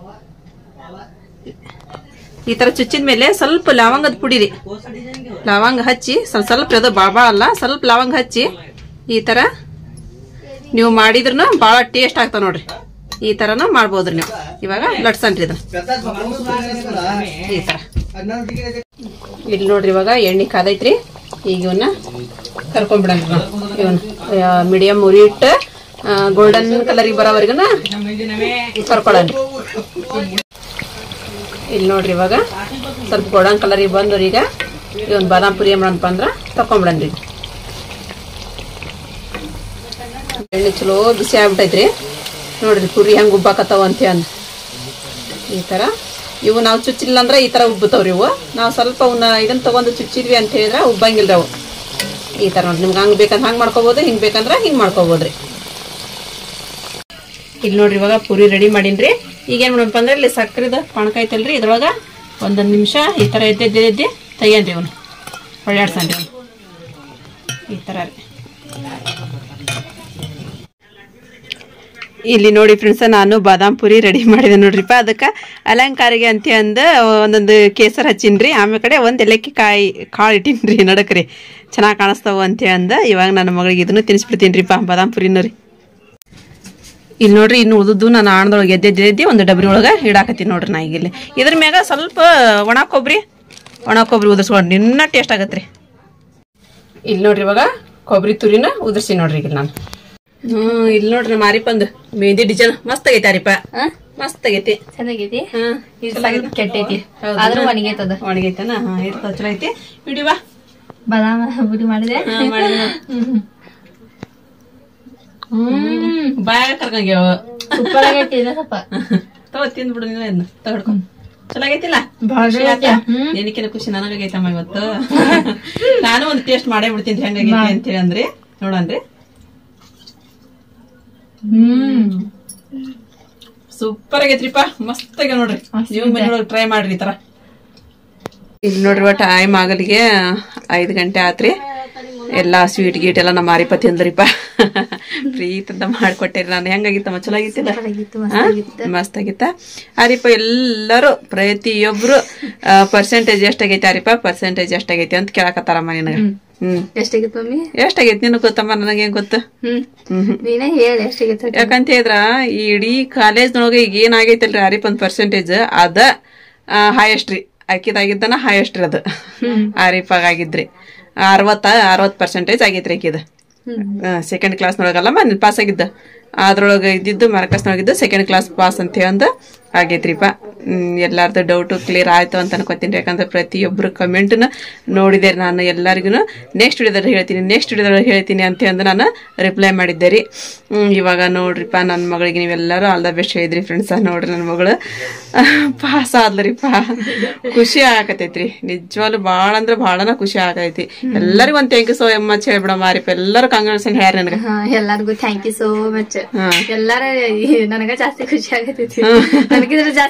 ಈ ತರ ಚುಚ್ಚಿದ ಮೇಲೆ ಸ್ವಲ್ಪ ಲವಂಗದ ಪುಡಿ ರೀ ಲವಂಗ ಹಚ್ಚಿ ಸ್ವಲ್ಪ ಸ್ವಲ್ಪ ಅದು ಭಾಳ ಭಾಳ ಅಲ್ಲ ಸ್ವಲ್ಪ ಲವಂಗ ಹಚ್ಚಿ ಈ ತರ ನೀವು ಮಾಡಿದ್ರೂ ಭಾಳ ಟೇಸ್ಟ್ ಆಗ್ತಾವ ನೋಡ್ರಿ ಈ ತರನು ಮಾಡ್ಬೋದ್ರಿ ನೀವು ಇವಾಗ ಲಟ್ಸನ್ರಿ ಇದನ್ನ ಈ ತರ ಇಲ್ಲಿ ನೋಡ್ರಿ ಇವಾಗ ಎಣ್ಣೆ ಕಾದೈತ್ರಿ ಈಗ ಇವನ್ನ ಕರ್ಕೊಂಡ್ಬಿಡಂಗ ಇವನ್ ಮೀಡಿಯಂ ಉರಿ ಇಟ್ಟು ಗೋಲ್ಡನ್ ಕಲರಿಗೆ ಬರೋವರೆಗನ ಕರ್ಕೊಳ್ಳೋಣ ಇಲ್ಲಿ ನೋಡ್ರಿ ಇವಾಗ ಸ್ವಲ್ಪ ಗೋಲ್ಡನ್ ಕಲರಿಗೆ ಬಂದ್ರಿ ಈಗ ಇದೊಂದು ಬಾದಾಮ್ ಪುರಿ ಮಾಡಂತ ಅಂದ್ರ ತಕೊಂಬಿಡನ್ರಿ ಎಣ್ಣೆ ಚಲೋ ಬಿಸಿ ಆಗ್ಬಿಟ್ಟೈತ್ರಿ ನೋಡ್ರಿ ಪುರಿ ಹೆಂಗ್ ಉಬ್ಬಾಕತ್ತಾವ ಅಂತ ಅಂದ್ ಈ ತರ ಇವು ನಾವು ಚುಚ್ಚಿಲ್ಲ ಅಂದ್ರೆ ಈ ತರ ಉಬ್ಬುತ್ತವ್ರಿ ಇವು ನಾವು ಸ್ವಲ್ಪ ಅವನ್ನ ಇದನ್ನ ತಗೊಂಡು ಚುಚ್ಚಿದ್ವಿ ಅಂತ ಹೇಳಿದ್ರೆ ಉಬ್ಬಂಗಿಲ್ರಿ ಅವು ಈ ತರ ನೋಡ್ರಿ ನಿಮ್ಗೆ ಹಂಗ್ ಬೇಕಂದ್ರೆ ಹಂಗ್ ಮಾಡ್ಕೋಬಹುದು ಹಿಂಗ್ ಬೇಕಂದ್ರ ಹಿಂಗ್ ಮಾಡ್ಕೋಬಹುದ್ರಿ ಇಲ್ಲಿ ನೋಡ್ರಿ ಇವಾಗ ಪೂರಿ ರೆಡಿ ಮಾಡೀನ್ರಿ ಈಗ ಏನ್ ಮಾಡಪ್ಪ ಅಂದ್ರೆ ಇಲ್ಲಿ ಸಕ್ಕರೆದ ಪಾಣಕ ಐತಲ್ರಿ ಇದ್ರೊಳಗ ಒಂದೊಂದು ನಿಮಿಷ ಈ ತರ ಎದ್ದೆದ್ದೆ ಎದ್ದೆ ತೆಗಿಯನ್ರಿ ಇವನು ಹೊಳ್ಯಾಡ್ಸನ್ರಿ ಅವನು ಈ ತರ ರೀ ಇಲ್ಲಿ ನೋಡಿ ಫ್ರೆಂಡ್ಸ್ ನಾನು ಬಾದಾಮ್ ಪುರಿ ರೆಡಿ ಮಾಡಿದೆ ನೋಡ್ರಿಪ್ಪ ಅದಕ್ಕೆ ಅಲಂಕಾರಿಗೆ ಅಂತ ಅಂದ ಒಂದೊಂದು ಕೇಸರ್ ಹಚ್ಚಿನ್ರಿ ಆಮೇಲೆ ಕಡೆ ಒಂದು ಏಲಕ್ಕಿ ಕಾಯಿ ಕಾಳು ಇಟ್ಟಿನ್ರಿ ನಡಕ್ರಿ ಚೆನ್ನಾಗಿ ಕಾಣಿಸ್ತಾವ ಅಂತ ಅಂದ ಇವಾಗ ನನ್ನ ಮಗಳಿಗೆ ಇದನ್ನು ತಿನ್ಸ್ಬಿಡ್ತೀನಿರಿಪ್ಪ ಬಾದಾಮ್ ಪುರಿನೂ ರೀ ಇಲ್ಲಿ ನೋಡ್ರಿ ಇನ್ನು ಉಳಿದು ನಾನು ಆಣದೊಳಗೆ ಎದ್ದೆದ್ದು ಎದ್ದಿ ಒಂದು ಡಬ್ರಿ ಒಳಗೆ ಇಡಾಕತ್ತೀನಿ ನೋಡ್ರಿ ನಾ ಈಗ ಇಲ್ಲಿ ಇದ್ರ ಮ್ಯಾಗ ಸ್ವಲ್ಪ ಒಣ ಕೊಬ್ಬರಿ ಒಣ ಕೊಬ್ಬರಿ ಉದಿಸ್ಕೊಂಡು ಇನ್ನ ಟೇಸ್ಟ್ ಆಗತ್ತೆ ರೀ ಇಲ್ಲಿ ನೋಡ್ರಿ ಇವಾಗ ಕೊಬ್ಬರಿ ತುರಿನ ಉದುರ್ಸಿ ನೋಡ್ರಿ ಈಗ ನಾನು ಹ್ಮ್ ಇಲ್ಲಿ ನೋಡ್ರಿ ಮಾರಿಪಂದು ಮೆಹಂದಿ ಡಿಸೈನ್ ಮಸ್ತ್ ಆಗೈತೆ ಅರಿಪ ಮಸ್ತ್ ಆಗೈತಿ ಚೆನ್ನಾಗೈತಿ ಹ್ಮ್ ಇದು ಸ್ವಲ್ಪ ಕೆಟ್ಟೈತಿ ಹೌದಾ? ಆದ್ರೂ ಒಣಗೈತದ ಒಣಗೈತನ ಹಾ ಇರ್ತದ ಚಲೋ ಐತಿ ಹಿಡಿವಾ ಬಾದಾಮ ಪುರಿ ಮಾಡಿದೆ ಹಾ ಮಾಡಿದ್ನ ಹ್ಮ್ ಬಾಯಾಗ ಕರ್ಕಂಗ್ಯಾವ ಸೂಪರ್ ಆಗೈತಿ ಇದ ಸ್ವಲ್ಪ ತಗೋ ತಿಂದ್ಬಿಡು ನೀನು ಇದನ್ನ ತಗೊಡ್ಕೊಂಡು ಚಲೋ ಆಗೈತಿಲ್ಲ ಭಾಳ ಖುಷಿ ಆತಾ? ಹ್ಮ್. ನಿನಕಿನ ಖುಷಿ ನನಗಾಗೈತಮ್ಮ ಇವತ್ತು ನಾನು ಒಂದು ಟೇಸ್ಟ್ ಮಾಡೇ ಬಿಡ್ತೀನಿ ಹೆಂಗಾಗೈತಿ ಅಂತೇಳಿ ಅಂದ್ರಿ ನೋಡನ್ರಿ ಹ್ಮ್ ಸೂಪರ್ ಆಗೈತ್ರಿಪ್ಪ ಮಸ್ತ್ ಆಗ್ಯಾವ ನೋಡ್ರಿ ನೀವು ಮನೆಯೊಳಗೆ ಟ್ರೈ ಮಾಡ್ರಿ ಈ ತರ ಇಲ್ಲಿ ನೋಡ್ರಿ ಟೈಮ್ ಆಗಲಿಗೆ ಐದು ಗಂಟೆ ಆತ್ರಿ ಎಲ್ಲಾ ಸ್ವೀಟ್ ಗೀಟ್ ಎಲ್ಲ ನಮ್ಮ ಮಾರಿಪತಿ ಅಂದ್ರಿಪ್ಪ ಪ್ರೀತಿಂದ ಮಾಡ್ಕೊಟ್ಟೇರಿ ನಾನು ಹೆಂಗಾಗಿತ್ತಮ್ಮ ಚಲೋ ಆಗಿತ್ತಿಲ್ಲ ಆಗಿತ್ತು ಆ? ಮಸ್ತ್ ಆಗಿತ್ತ ಅರಿಪ ಎಲ್ಲರೂ ಪ್ರತಿಯೊಬ್ರು ಪರ್ಸೆಂಟೇಜ್ ಎಷ್ಟಾಗೈತಿ ಅರಿಪ ಪರ್ಸೆಂಟೇಜ್ ಎಷ್ಟಾಗೈತಿ ಅಂತ ಕೇಳಕತ್ತಾರಮ್ಮ ನಿನಗ ಹ್ಮ್ ಎಷ್ಟಾಗಿತ್ತು ಮಮ್ಮಿ ಎಷ್ಟಾಗೈತಿ ನಿನಗ್ ಗೊತ್ತಮ್ಮ ನನಗೇನ್ ಗೊತ್ತು ಹ್ಮ್ ಹ್ಮ್ ನೀನೇ ಹೇಳ ಎಷ್ಟಾಗಿತ್ತು ಯಾಕಂತ ಹೇಳಿದ್ರ ಈ ಇಡೀ ಕಾಲೇಜ್ನೊಳಗೆ ಈಗ ಏನಾಗೈತಲ್ರಿ ಅರಿಪ್ ಒಂದ್ ಪರ್ಸೆಂಟೇಜ್ ಅದ ಹೈಯೆಸ್ಟ್ ರೀ ಅಕ್ಕಿದಾಗಿದ್ದನ ಹೈಯೆಸ್ಟ್ ರೀ ಅದು ಆರಿಫಾಗ ಆಗಿದ್ರಿ ಅರವತ್ತ ಅರವತ್ ಪರ್ಸೆಂಟೇಜ್ ಆಗೈತ್ರಿ ಅಕ್ಕಿದ ಸೆಕೆಂಡ್ ಕ್ಲಾಸ್ನೊಳಗಲ್ಲ ಮನೆ ಪಾಸ್ ಆಗಿದ್ದ ಅದ್ರೊಳಗೆ ಇದ್ದಿದ್ದು ಮಾರ್ಕಸ್ನೊಳಗಿದ್ದು ಸೆಕೆಂಡ್ ಕ್ಲಾಸ್ ಪಾಸ್ ಅಂತ ಅಂದ ಆಗೈತ್ರಿಪ್ಪ ಹ್ಮ್, ಎಲ್ಲಾರ್ದು ಡೌಟು ಕ್ಲಿಯರ್ ಆಯ್ತು ಅಂತ ಅನ್ಕೋತೀನಿ ಯಾಕಂದ್ರೆ ಪ್ರತಿಯೊಬ್ರು ಕಮೆಂಟ್ನ ನೋಡಿದೆ ನಾನು ಎಲ್ಲರಿಗೂ ನೆಕ್ಸ್ಟ್ ವಿಡಿಯೋದಲ್ಲಿ ಹೇಳ್ತೀನಿ ನೆಕ್ಸ್ಟ್ ವಿಡಿಯೋದಲ್ಲಿ ಹೇಳ್ತೀನಿ ಅಂತ ಅಂದು ನಾನು ರಿಪ್ಲೈ ಮಾಡಿದ್ದೆ ರೀ ಹ್ಮ್, ಇವಾಗ ನೋಡ್ರಿಪ್ಪ ನನ್ನ ಮಗಳಿಗೆ ನೀವೆಲ್ಲರೂ ಆಲ್ ದ ಬೆಸ್ಟ್ ಹೇಳಿದ್ರಿ ಫ್ರೆಂಡ್ಸ್ ನೋಡ್ರಿ ನನ್ನ ಮಗಳು ಪಾಸ್ ಆದ್ಲರಿಪ್ಪ ಖುಷಿ ಆಗತೈತ್ರಿ ನಿಜವಾಗ್ಲು ಭಾಳ ಅಂದ್ರೆ ಭಾಳನ ಖುಷಿ ಆಗೈತಿ ಎಲ್ಲರಿಗೂ ಒಂದು ಥ್ಯಾಂಕ್ ಯು ಸೋ ಮಚ್ ಹೇಳ್ಬಿಡ ಮಾರಿಪ್ಪ ಎಲ್ಲರೂ ಕಾಂಗ್ರೆಸ್ ಹೇಳ್ಯಾರ ನನಗೆ ಹಾ ಎಲ್ಲಾರ್ಗು ಥ್ಯಾಂಕ್ ಯು ಸೋ ಮಚ್ ಹಾ. ಎಲ್ಲಾರ ನನಗ ಜಾಸ್ತಿ ಖುಷಿ ಆಗತೈತಿ ನನಗಿದ್ರ ಜಾಸ್ತಿ ಎಲ್ಲಾರು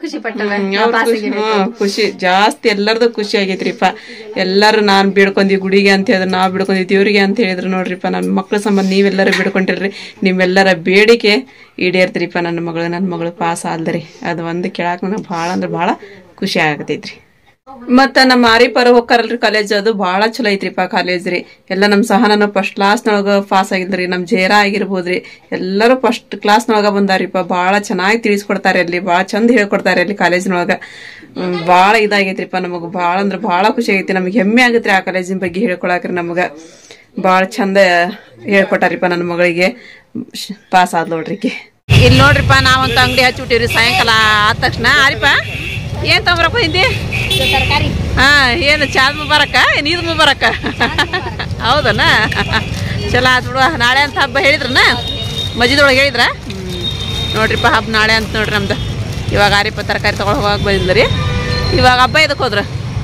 ಖುಷಿ ಪಟ್ಟವ ಹ್ಮ್, ಅವ್ರ್ ಖುಷಿ ಹ್ಮ್, ಖುಷಿ ಜಾಸ್ತಿ ಎಲ್ಲರದು ಖುಷಿ ಆಗೈತ್ರಿಪ್ಪ ಎಲ್ಲರೂ ನಾನ್ ಬೇಡ್ಕೊಂಡಿ ಗುಡಿಗೆ ಅಂತ ಹೇಳಿದ್ರು ನಾವ್ ಬಿಡ್ಕೊಂಡಿ ದೇವ್ರಿಗೆ ಅಂತ ಹೇಳಿದ್ರು ನೋಡ್ರಿಪ್ಪ ನನ್ನ ಮಕ್ಳ ಸಂಬಂಧ ನೀವೆಲ್ಲರೂ ಬಿಡ್ಕೊಂಡಿರ್ರಿ ನಿಮ್ಮೆಲ್ಲರ ಬೇಡಿಕೆ ಈಡೇರ್ತ್ರಿಪ್ಪ ನನ್ನ ಮಗಳು ನನ್ನ ಮಗಳು ಪಾಸ್ ಆಲ್ದರಿ ಅದು ಒಂದು ಕೇಳಾಕ ನನಗೆ ಭಾಳ ಅಂದ್ರೆ ಭಾಳ ಖುಷಿ ಆಗತೈತ್ರಿ ಮತ್ತ ನಮ್ಮ ಆರಿಪರ ಹೋಗ್ತಾರಲ್ರಿ ಕಾಲೇಜ್ ಅದು ಬಹಳ ಚಲೋ ಐತ್ರಿಪ್ಪ ಕಾಲೇಜ್ ರೀ ಎಲ್ಲ ನಮ್ಮ ಸಹನನು ಫಸ್ಟ್ ಕ್ಲಾಸ್ನೊಳಗ ಪಾಸ್ ಆಗಿದ್ರಿ ನಮ್ ಜೇರ ಆಗಿರ್ಬೋದ್ರಿ ಎಲ್ಲರೂ ಫಸ್ಟ್ ಕ್ಲಾಸ್ನೊಳಗ ಬಂದಾರಿಪ್ಪ ಬಹಳ ಚೆನ್ನಾಗಿ ತಿಳಿಸ್ಕೊಡ್ತಾರೆ ಅಲ್ಲಿ ಬಹಳ ಚಂದ ಹೇಳ್ಕೊಡ್ತಾರೆ ಅಲ್ಲಿ ಕಾಲೇಜ್ನೊಳಗ ಹ್ಮ್, ಬಹಳ ಇದಾಗೈತ್ರಿಪ್ಪ ನಮಗ ಬಹಳ ಅಂದ್ರೆ ಬಹಳ ಖುಷಿ ಆಗೈತಿ ನಮ್ಗೆ ಹೆಮ್ಮೆ ಆಗತ್ರಿ ಆ ಕಾಲೇಜಿನ ಬಗ್ಗೆ ಹೇಳ್ಕೊಳಕ್ರಿ ನಮಗ ಬಹಳ ಚಂದ ಹೇಳ್ಕೊಟ್ಟಾರಿಪ್ಪ ನನ್ನ ಮಗಳಿಗೆ ಪಾಸ್ ಆದ್ ನೋಡ್ರಿಕೆ ಇಲ್ಲಿ ನೋಡ್ರಿಪ್ಪ ನಾವಂತ ಅಂಗಡಿ ಹಚ್ಚಿಬಿಟ್ಟಿವ್ರಿ ಸಾಯಂಕಾಲ ಆದ ತಕ್ಷಣ ಆರಿಪ್ಪ ಏನ್ ತಗೊಂಬರಕ್ ಹೋಗಿದ್ದಿ ತರಕಾರಿ ಹಾ ಏನು ಚಾದ್ ಮುಬಾರಕ ಏನು ಈದ್ ಮುಬಾರಕ ಹೌದನ ಚಲೋ ಆತ್ ಬಿಡು ನಾಳೆ ಅಂತ ಹಬ್ಬ ಹೇಳಿದ್ರನ ಮಜಿದೊಳಗೆ ಹೇಳಿದ್ರ ನೋಡ್ರಿಪ್ಪ ಹಬ್ಬ ನಾಳೆ ಅಂತ ನೋಡ್ರಿ ನಮ್ದು ಇವಾಗ ಆರಿಪ್ಪ ತರಕಾರಿ ತಗೊಳ್ ಹೋಗಕ್ ಬಂದಿಲ್ಲ ಇವಾಗ ಹಬ್ಬ ಇದಕ್ಕೆ ಹೋದ್ರ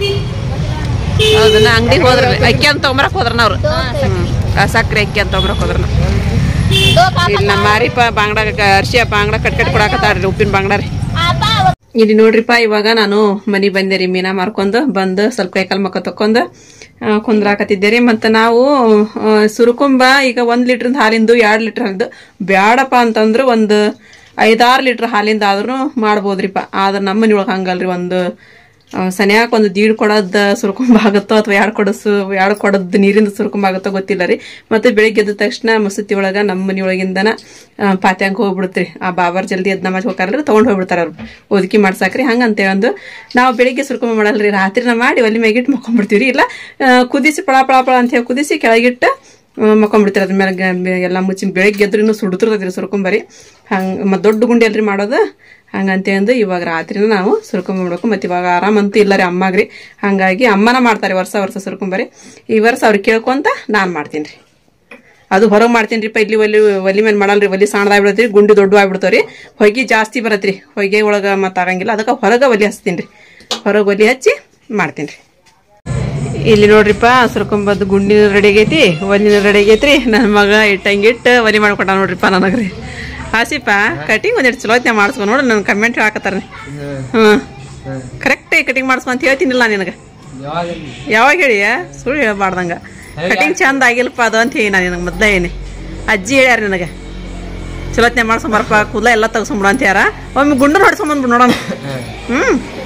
ಹೌದನ ಅಂಗಡಿಗೆ ಹೋದ್ರ ಅಕ್ಕಿ ಅಂತ ತೊಗೊಂಬರಕ್ ಹೋದ್ರನ ಅವ್ರು ಹ್ಮ್. ಆ ಸಕ್ರೆ ಅಕ್ಕಿ ಅಂತ ತೊಗೊಂಬರಕ್ ಹೋದ್ರನ ಇಲ್ಲಿ ನಮ್ಮ ಮಾರಿಪ್ಪ ಬಾಂಗ್ಡ ಅರ್ಶಿಯ ಬಾಂಗ್ಡ ಕಟ್ ಕಟ್ ಕೊಡಾಕತ್ತಾಳ್ರಿ ಉಪ್ಪಿನ ಬಾಂಗ್ಡ ರೀ ಇಲ್ಲಿ ನೋಡ್ರಿಪ್ಪ ಇವಾಗ ನಾನು ಮನಿ ಬಂದೆ ರೀ ಮೀನಾ ಮಾರ್ಕೊಂಡು ಬಂದು ಸ್ವಲ್ಪ ಕೈಕಾಲ್ ಮಕ್ಕ ತಕೊಂಡು ಕುಂದ್ರಾಕತ್ತಿದ್ದೆ ರೀ ಮತ್ತು ನಾವು ಆ, ಸುರುಕುಂಬ ಈಗ ಒಂದು ಲೀಟ್ರಿಂದ ಹಾಲಿಂದು ಎರಡು ಲೀಟ್ರ್ ಹಾಲಿಂದು ಬ್ಯಾಡಪ್ಪ ಅಂತಂದ್ರೆ ಒಂದು ಐದಾರು ಲೀಟ್ರ್ ಹಾಲಿಂದ ಆದ್ರೂ ಮಾಡ್ಬೋದ್ರಿಪ್ಪ ಆದ್ರೆ ನಮ್ಮ ಮನೆಯೊಳಗೆ ಹಂಗಲ್ರಿ ಒಂದು ಸನ್ಯಾಕ ಒಂದು ದೀಡ್ ಕೊಡದ ಸುರ್ಕೊಂಬ ಆಗುತ್ತೋ ಅಥವಾ ಎರಡು ಕೊಡ ಸು ಎರಡು ಕೊಡದ ನೀರಿಂದ ಸುರ್ಕೊಂಬ ಆಗುತ್ತೋ ಗೊತ್ತಿಲ್ಲ ರೀ ಮತ್ತೆ ಬೆಳಿಗ್ಗೆ ಎದ್ದ ತಕ್ಷಣ ಮಸೂತಿ ಒಳಗ ನಮ್ಮ ಮನಿಯೊಳಗಿಂದನ ಪಾತ್ಯಾಂಗ ಹೋಗ್ಬಿಡುತ್ರಿ ಆ ಬಾಬಾರ್ ಜಲ್ದಿ ಎದ್ ನಮಾಜ್ ಹೋಗ್ತಾರಲ್ರಿ ತಗೊಂಡ್ ಹೋಗ್ಬಿಡ್ತಾರ ಅವ್ರು ಓದಕಿ ಮಾಡ್ಸಾಕ್ರಿ ಹಂಗಂತೇಳಿ ಒಂದು ನಾವು ಬೆಳಿಗ್ಗೆ ಸುರ್ಕೊಂಬ ಮಾಡಲ್ರಿ ರಾತ್ರಿನ ಮಾಡಿ ಒಲಿ ಮ್ಯಾಗಿಟ್ಟು ಮಕ್ಕೊಂಡ್ಬಿಡ್ತೀವಿ ಇಲ್ಲ ಆ, ಕುದಿಸಿ ಪಳ ಪಳ ಪಳ ಅಂತ ಹೇಳಿ ಕುದಿಸಿ ಕೆಳಗಿಟ್ಟು ಮಕ್ಕೊಂಡ್ಬಿಡ್ತೀರಿ ಅದ್ರ ಮೇಲೆ ಗ- ಎಲ್ಲ ಮುಚ್ಚಿ ಬೆಳಿಗ್ಗೆ ಎದ್ರು ಇನ್ನೂ ಸುಡ್ತಿರ್ತೈತ್ರಿ ಸುರ್ಕೊಂಬರಿ ಹಂಗೆ ಮತ್ತು ದೊಡ್ಡ ಗುಂಡಿ ಅಲ್ರಿ ಮಾಡೋದು ಹಂಗಂತೆ ಅಂದು ಇವಾಗ ರಾತ್ರಿನ ನಾವು ಸುರ್ಕೊಂಬಿಡ್ಬೇಕು ಮತ್ತು ಇವಾಗ ಆರಾಮಂತೂ ಇಲ್ಲ ರೀ ಅಮ್ಮಾಗ್ರಿ ಹಂಗಾಗಿ ಅಮ್ಮನ ಮಾಡ್ತಾರೆ ವರ್ಷ ವರ್ಷ ಸುರ್ಕೊಂಬರಿ ಈ ವರ್ಷ ಅವ್ರಿಗೆ ಕೇಳ್ಕೊಂತ ನಾನು ಮಾಡ್ತೀನಿ ರೀ ಅದು ಹೊರಗೆ ಮಾಡ್ತೀನಿ ರೀ ಇಲ್ಲಿ ಒಲಿ ಒಲಿ ಮೇಲೆ ಮಾಡಲ್ರಿ ಒಲಿ ಸಣ್ಣದಾಗ್ಬಿಡತ್ರಿ ಗುಂಡಿ ದೊಡ್ಡ ಆಗ್ಬಿಡ್ತಾವ್ರಿ ಹೊಗೆ ಜಾಸ್ತಿ ಬರತ್ರಿ ಹೊಗೆ ಒಳಗೆ ಮತ್ತೆ ಆಗಂಗಿಲ್ಲ ಅದಕ್ಕೆ ಹೊರಗೆ ಒಲಿ ಹಚ್ತೀನಿ ರೀ ಹೊರಗೆ ಒಲಿ ಹಚ್ಚಿ ಮಾಡ್ತೀನಿ ರೀ ಇಲ್ಲಿ ನೋಡ್ರಿಪ್ಪ ಸುರ್ಕೊಂಬದ್ದು ಗುಂಡಿ ರೆಡಿ ಆಗೈತಿ ಒಲಿನ ರೆಡಿ ಆಗೈತ್ರಿ ನನ್ನ ಮಗ ಇಟ್ಟಂಗಿಟ್ಟು ಒಲಿ ಮಾಡ್ಕೊಟ್ಟ ನೋಡ್ರಿಪ್ಪ ನನಗ್ರಿ ಹಾಸಿಪ್ಪ ಕಟಿಂಗ್ ಒಂದೆರಡು ಚಲೋ ಹೊತ್ನ್ಯಾಗ ಮಾಡಿಸ್ಕೊ ನೋಡು ನನ್ನ ಕಮೆಂಟ್ ಹಾಕತ್ತಾರ ಹ್ಞೂ ಕರೆಕ್ಟಾಗಿ ಕಟಿಂಗ್ ಮಾಡಿಸ್ಕೊ ಅಂತ ಹೇಳ್ತೀನಿಲ್ಲ ನಿನಗೆ ಯಾವಾಗ ಹೇಳಿಯ ಸುಳ್ಳು ಹೇಳ್ಬಾರ್ದಂಗ ಕಟಿಂಗ್ ಚಂದ ಆಗಿಲ್ಲಪ್ಪ ಅದು ಅಂತ ಹೇಳಿ ನಾನು ನಿನಗೆ ಮೊದಲೇ ಏನಿ ಅಜ್ಜಿ ಹೇಳ್ಯಾರ ನಿನಗೆ ಚಲೋತ್ನೆ ಮಾಡ್ಸ್ಕೊಂಬರಪ್ಪ ಕೂದಲ ಎಲ್ಲ ತೆಗ್ಸ್ಕೊಂಬಿಡು ಅಂತ ಯಾರ ಒಮ್ಮೆ ಗುಂಡು ಹೊಡ್ಸ್ಕೊಂಬಂದ್ಬಿಡು ನೋಡೋಣ ಹ್ಞೂ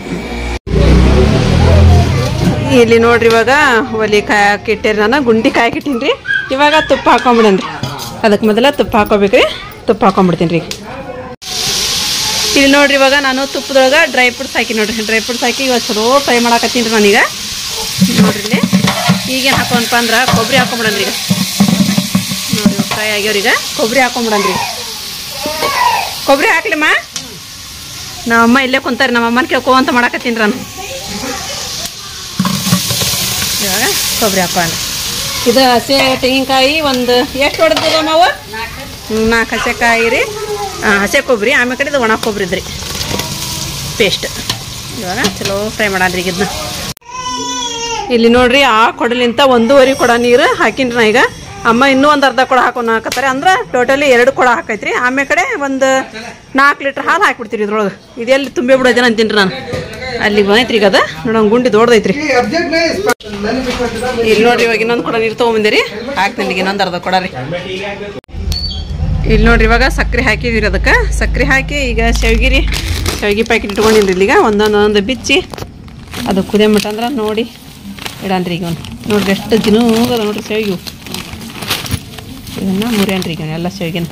ಇಲ್ಲಿ ನೋಡ್ರಿ ಇವಾಗ ಒಲಿ ಕಾಯಕ್ಕೆ ಇಟ್ಟೇರಿ ನಾನು ಗುಂಡಿ ಕಾಯಕ್ಕೆ ಇಟ್ಟೀನಿ ರೀ ಇವಾಗ ತುಪ್ಪ ಹಾಕೊಂಬಿಡನ್ರಿ ಅದಕ್ಕೆ ಮೊದಲ ತುಪ್ಪ ಹಾಕೋಬೇಕ್ರಿ ತುಪ್ಪ ಹಾಕೊಂಡ್ಬಿಡ್ತೀನಿ ರೀ ಇಲ್ಲಿ ನೋಡ್ರಿ ಇವಾಗ ನಾನು ತುಪ್ಪದೊಳಗೆ ಡ್ರೈ ಫ್ರೂಟ್ಸ್ ಹಾಕಿ ನೋಡ್ರಿ ಡ್ರೈ ಫ್ರೂಟ್ಸ್ ಹಾಕಿ ಇವಾಗ ಚಲೋ ಫ್ರೈ ಮಾಡಾಕತ್ತೀನಿ ರೀ ನಾನೀಗ ನೋಡ್ರಿ ಇಲ್ಲಿ ಈಗೇನು ಹಾಕೊಂಡ್ಪ ಅಂದ್ರೆ ಕೊಬ್ಬರಿ ಹಾಕೊಂಬಿಡನ್ರಿ ಈಗ ನೋಡ್ರಿ ಫ್ರೈ ಆಗ್ಯಾವ್ರಿ ಈಗ ಕೊಬ್ಬರಿ ಹಾಕೊಂಬಿಡನ್ರಿ ಕೊಬ್ಬರಿ ಹಾಕ್ಲಿಮ್ಮ ನಮ್ಮ ಅಮ್ಮ ಇಲ್ಲೇ ಕುಂತಾರೆ ನಮ್ಮ ಅಮ್ಮನ ಕೇಳ್ಕೊ ಅಂತ ಮಾಡಾಕತ್ತೀನಿ ನಾನು ಇವಾಗ ಕೊಬ್ಬರಿ ಹಾಕೋಣ ಇದು ಹಸಿ ತೆಂಗಿನಕಾಯಿ ಒಂದು ಎಷ್ಟು ಹೊಡೆದಿಲ್ಲ ಮಾವು ನಾಲ್ಕು ಹಸೆಕಾಯಿ ರೀ ಆ, ಹಸೆ ಕೊಬ್ಬರಿ ಆಮೇಲೆ ಕಡೆ ಇದು ಒಣ ಕೊಬ್ಬರಿ ಇದ್ರಿ ಪೇಸ್ಟ್ ಇವಾಗ ಚಲೋ ಫ್ರೈ ಮಾಡಾನ್ರಿ ಈಗ ಇದನ್ನ ಇಲ್ಲಿ ನೋಡ್ರಿ ಆ ಕೊಡಲಿಂತ ಒಂದೂವರೆ ಕೊಡ ನೀರು ಹಾಕಿನ್ರಿ ನಾ ಈಗ ಅಮ್ಮ ಇನ್ನೂ ಒಂದು ಅರ್ಧ ಕೊಡ ಹಾಕೊಂಡು ಹಾಕತ್ತಾರೆ ಅಂದ್ರೆ ಟೋಟಲಿ ಎರಡು ಕೊಡ ಹಾಕೈತ್ರಿ ಆಮೇಲೆ ಕಡೆ ಒಂದು ನಾಲ್ಕು ಲೀಟ್ರ್ ಹಾಲು ಹಾಕ್ಬಿಡ್ತೀರಿ ಇದ್ರೊಳಗೆ ಇದೆಲ್ಲಿ ತುಂಬಿ ಬಿಡೋದೇನ ಅಂತೀನಿ ನಾನು ಅಲ್ಲಿ ಬಂದೈತ್ರಿ ಈಗ ಅದ ನೋಡೋಣ ಗುಂಡಿ ದೊಡ್ಡದೈತ್ರಿ ಇಲ್ಲಿ ನೋಡ್ರಿ ಇವಾಗ ಇನ್ನೊಂದು ಕೊಡ ನೀರು ತೊಗೊಂಬಂದಿರಿ ಹಾಕ್ತೀನಿ ಈಗ ಇನ್ನೊಂದು ಅರ್ಧ ಕೊಡ ರೀ ಇಲ್ಲಿ ನೋಡ್ರಿ ಇವಾಗ ಸಕ್ಕರೆ ಹಾಕಿದಿರಿ ಅದಕ್ಕೆ ಸಕ್ಕರೆ ಹಾಕಿ ಈಗ ಶಾವಿಗೆ ಶಾವಿಗೆ ಪ್ಯಾಕೆಟ್ ಇಟ್ಕೊಂಡಿನ್ರಿ ಇಲ್ಲಿಗ ಒಂದೊಂದು ಒಂದೊಂದು ಬಿಚ್ಚಿ ಅದು ಕುದಿಯ ಮಟ ಅಂದ್ರೆ ನೋಡಿ ಇಡನ್ರಿ ಈಗ ಒಂದು ನೋಡ್ರಿ ಎಷ್ಟು ದಿನ ಹೋಗದ ನೋಡ್ರಿ ಶಾವಿಗೆ ಇದನ್ನ ಮುರಿಯನ್ರಿ ಈಗ ಎಲ್ಲ ಶಾವಿಗೆನ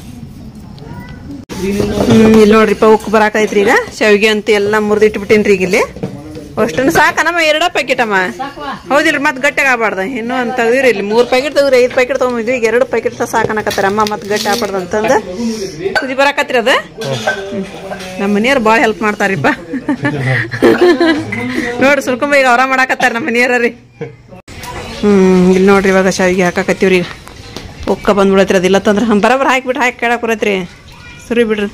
ಹ್ಮ್ ಇಲ್ಲಿ ನೋಡ್ರಿಪ್ಪ ಉಕ್ಕು ಬರಾಕೈತ್ರಿ ಈಗ ಶಾವಿಗೆ ಅಂತ ಎಲ್ಲ ಮುರಿದಿಟ್ಬಿಟ್ಟೇನ್ರಿ ಈಗ ಇಲ್ಲಿ ಅಷ್ಟನ್ನು ಸಾಕನಮ್ಮ ಎರಡ ಪ್ಯಾಕೆಟ್ ಅಮ್ಮ ಹೌದಿಲ್ರಿ ಮತ್ತೆ ಗಟ್ಟಿಗೆ ಆಗ್ಬಾರ್ದು ಇನ್ನೂ ಅಂತ ತೆಗ್ದಿರಿ ಇಲ್ಲಿ ಮೂರು ಪ್ಯಾಕೆಟ್ ತೆಗ್ದ್ರಿ ಐದು ಪ್ಯಾಕೆಟ್ ತೊಗೊಂಡಿದ್ವಿ ಈಗ ಎರಡು ಪ್ಯಾಕೆಟ್ ಸಾಕನಕತ್ತಾರ ಅಮ್ಮ ಮತ್ತೆ ಗಟ್ಟಿ ಆಗ್ಬಾರ್ದು ಅಂತಂದು ಕುದಿ ಬರಾಕತ್ರಿ ಅದು ಹ್ಮ್. ನಮ್ಮ ಮನೆಯವ್ರು ಭಾಳ ಹೆಲ್ಪ್ ಮಾಡ್ತಾರಿಪ್ಪ ನೋಡ್ರಿ ಸುಲ್ಕೊಂಬ ಈಗ ಅವರ ಮಾಡಾಕತ್ತಾರ ನಮ್ಮ ಮನೆಯವ್ರ ರೀ ಹ್ಮ್ ಇಲ್ಲಿ ನೋಡ್ರಿ ಇವಾಗ ಶಾವಿಗೆ ಹಾಕಾಕತ್ತೀವ್ರಿ ಈಗ ಉಕ್ಕ ಬಂದ್ಬಿಡತ್ರಿ ಅದಿಲ್ಲ ತಂದ್ರೆ ಹಂ ಬರಬರ ಹಾಕಿಬಿಟ್ಟು ಹಾಕಿ ಕೇಳಕ್ ಬರತ್ರಿ ಸುರಿ ಬಿಡ್ರಿ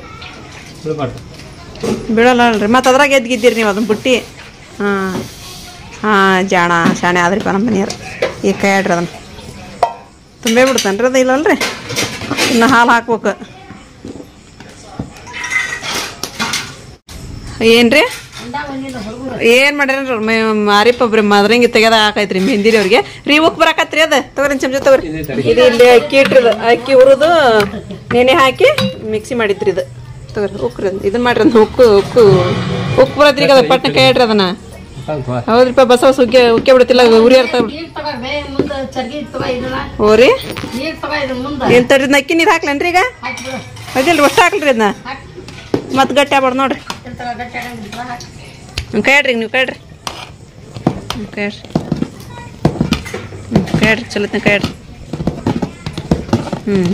ಬೀಳಲ್ಲ ಅಲ್ರಿ ಮತ್ತೆ ಅದ್ರಾಗ ಎದ್ಗಿದ್ದೀರಿ ನೀವು ಅದನ್ನ ಬುಟ್ಟಿ ಹಾಂ ಹಾಂ ಜಾಣ ಶಾಣೆ ಆದ್ರಿಪ್ಪ ನಮ್ಮ ಮನೆಯವ್ರು ಈಗ ಕೈ ಆಡ್ರಿ ಅದನ್ನು ತುಂಬೇ ಬಿಡ್ತಾನ್ರಿ ಅದು ಇಲ್ಲಲ್ರಿ ಇನ್ನು ಹಾಲು ಹಾಕ್ಬೇಕು ಏನ್ರಿ ಏನ್ ಮಾಡ್ಯಾರ ಮಾರಿಪ್ಪ ಒಬ್ರಿ ಮದ್ರಂಗಿ ತೆಗೆದ ಹಾಕೈತ್ರಿ ಮೆಹಂದಿರಿ ಅವ್ರಿಗೆ ರೀ ಉಕ್ ಬರಾಕತ್ರಿ ಅದ ತಗೋರಿ ಚಮಚ ತಗೋರಿ ಇದು ಇಲ್ಲಿ ಅಕ್ಕಿ ಇಟ್ರಿದ ಅಕ್ಕಿ ಹುರಿದು ನೆನೆ ಹಾಕಿ ಮಿಕ್ಸಿ ಮಾಡಿದ್ರಿ ಇದು ತಗೋರಿ ಉಕ್ರಿ ಅದ್. ಇದನ್ ಮಾಡ್ರಿ ಅದ್ನ ಉಕ್ಕು ಉಕ್ಕು ಉಕ್ ಬರತ್ರಿ ಈಗ ಅದ ಪಟ್ನ ಕೈ ಇಟ್ರಿ ಅದನ್ನ ಹೌದ್ರಿಪ್ಪ ಬಸವ ಸುಗ್ಗೆ ಉಕ್ಕೆ ಬಿಡತಿಲ್ಲ ಉರಿ ಇರ್ತಾವ ಓರಿ ಏನ್ ತಡ್ರಿ ಇದ್ನ ಅಕ್ಕಿ ನೀರ್ ಹಾಕ್ಲೇನ್ರಿ ಈಗ ಅದಿಲ್ರಿ ಅಷ್ಟ ಹಾಕ್ಲ್ರಿ ಇದನ್ನ ಮತ್ ಗಟ್ಟಿ ಆಗ್ಬಾರ್ದು ನೋಡ್ರಿ ಹ್ಮ್, ಕೈ ಇಡ್ರಿ ನೀವು ಕೈ ಇಡ್ರಿ ಹ್ಮ್, ಕೈ ಇಡ್ರಿ ಹ್ಮ್, ಕೈ ಇಡ್ರಿ ಚಲೋತ್ನ ಕೈ ಇಡ್ರಿ ಹ್ಮ್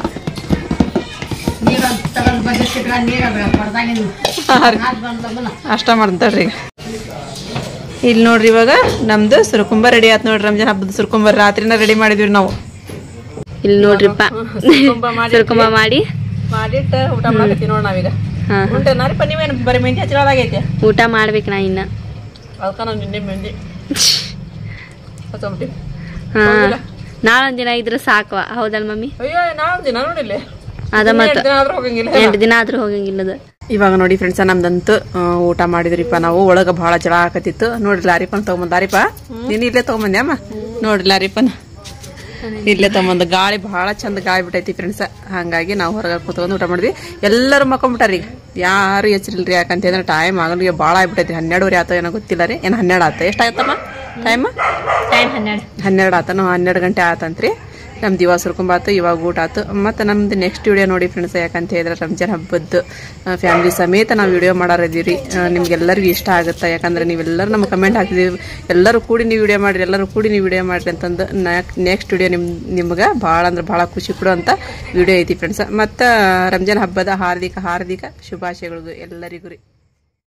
ಹಾ ರೀ. ಅಷ್ಟ ಮಾಡ್ತಾಳ್ರಿ ಈಗ ಇಲ್ಲಿ ನೋಡ್ರಿ ಇವಾಗ ನಮ್ದು ಸುರಕುಂಬ ರೆಡಿ ಆತ್ ನೋಡ್ರಿ ರಂಜಾನ್ ಹಬ್ಬದ ಸುರಕುಂಬ ರಾತ್ರಿನ ರೆಡಿ ಮಾಡಿದ್ವಿ ನಾವು ಇಲ್ಲಿ ನೋಡ್ರಿಪ್ಪ ಸುರಕುಂಬ ಮಾಡಿ ಸುರ್ಕುಂಬ ಮಾಡಿ ಮಾಡಿಟ್ಟ ಊಟ ಮಾಡಕತ್ತೀವಿ ನೋಡ್ ನಾವೀಗ ಹಾ ಉಂಟೇನಾರಿಪ್ಪ ನೀವೇನು ಬರೀ ಮೆಂದಿ ಹಚ್ಚಿರೋದಾಗೈತೆ ಊಟ ಮಾಡ್ಬೇಕು ನಾ ಇನ್ನ ಅದಕ್ಕ ನಾವು ನಿನ್ನೆ ಮೆಂದಿ ಹಚ್ಕೊಂಬಿಟ್ಟಿವಿ ಹಾ ನಾಳೊಂದ್ ದಿನ ಇದ್ರೆ ಸಾಕವ ಹೌದಲ್ ಮಮ್ಮಿ ಅಯ್ಯೋ ನಾವ್ ದಿನ ನೋಡಿಲ್ಲ ಅದ ಮತ್ತ ದಿನ ಆದ್ರೂ ಹೋಗಂಗಿಲ್ಲ ಎಂಟು ದಿನ ಆದ್ರೂ ಹೋಗಂಗಿಲ್ಲದ ಇವಾಗ ನೋಡಿ ಫ್ರೆಂಡ್ಸ್ ನಮ್ದಂತೂ ಆ, ಊಟ ಮಾಡಿದ್ರಿಪ್ಪ ನಾವು ಒಳಗ ಬಹಳ ಜಳ ಹಾಕತಿತ್ತು ನೋಡ್ರಿ ಲಾರಿಪನ್ ತಗೊಂಬಂದ ಲಾರಿಪ ನೀನ್ ಇಲ್ಲೇ ತಗೊಂಬಂದೆ ಅಮ್ಮ ನೋಡ್ರಿ ಲಾರಿಪನ್ ಇಲ್ಲೇ ತಗೊಂಬಂದ ಗಾಳಿ ಬಹಳ ಚಂದ ಗಾಳಿ ಬಿಟ್ಟೈತಿ ಫ್ರೆಂಡ್ಸ್ ಹಂಗಾಗಿ ನಾವು ಹೊರಗೆ ಕೂತ್ಕೊಂಡು ಊಟ ಮಾಡಿದ್ವಿ ಎಲ್ಲರೂ ಮಕ್ಕೊಂಬಿಟ್ಟಾರ ಈಗ ಯಾರು ಎಚ್ಚರಿಲ್ರಿ ಯಾಕಂತಂದ್ರೆ ಟೈಮ್ ಆಗಲಿಗೆ ಭಾಳ ಆಗ್ಬಿಟ್ಟೈತಿ ಹನ್ನೆರಡುವರೆ ಆತ ಏನೋ ಗೊತ್ತಿಲ್ಲ ರೀ ಏನು ಹನ್ನೆರಡು ಆತ ಎಷ್ಟಾಯ್ತಮ್ಮ ಟೈಮ್ ಟೈಮ್ ಹನ್ನೆರಡು ಹನ್ನೆರಡು ಆತ ನಾವು ಹನ್ನೆರಡು ಗಂಟೆ ಆತಂತ್ರಿ ನಮ್ದು ಇವಾಗ ಸುರ್ಕೊಂಬಾತು ಇವಾಗ ಊಟ ಆತು ಮತ್ತು ನಮ್ದು ನೆಕ್ಸ್ಟ್ ವಿಡಿಯೋ ನೋಡಿ ಫ್ರೆಂಡ್ಸ್ ಯಾಕಂತ ಹೇಳಿದ್ರೆ ರಂಜಾನ್ ಹಬ್ಬದ್ದು ಫ್ಯಾಮಿಲಿ ಸಮೇತ ನಾವು ವಿಡಿಯೋ ಮಾಡಾರಿದ್ದೀವಿ ನಿಮ್ಗೆಲ್ಲರಿಗೂ ಇಷ್ಟ ಆಗುತ್ತೆ ಯಾಕಂದ್ರೆ ನೀವೆಲ್ಲರೂ ನಮ್ಮ ಕಮೆಂಟ್ ಹಾಕಿದೀವಿ ಎಲ್ಲರೂ ಕೂಡಿ ನೀವು ವಿಡಿಯೋ ಮಾಡಿರಿ ಎಲ್ಲರೂ ಕೂಡಿ ನೀವು ವಿಡಿಯೋ ಮಾಡಿರಿ ಅಂತಂದು ನೆಕ್ಸ್ಟ್ ವಿಡಿಯೋ ನಿಮ್ ನಿಮ್ಗೆ ಭಾಳ ಅಂದ್ರೆ ಭಾಳ ಖುಷಿ ಕೊಡುವಂಥ ವಿಡಿಯೋ ಐತಿ ಫ್ರೆಂಡ್ಸ್ ಮತ್ತು ರಂಜಾನ್ ಹಬ್ಬದ ಹಾರ್ದಿಕ ಹಾರ್ದಿಕ ಶುಭಾಶಯಗಳು ಎಲ್ಲರಿಗೂ ರೀ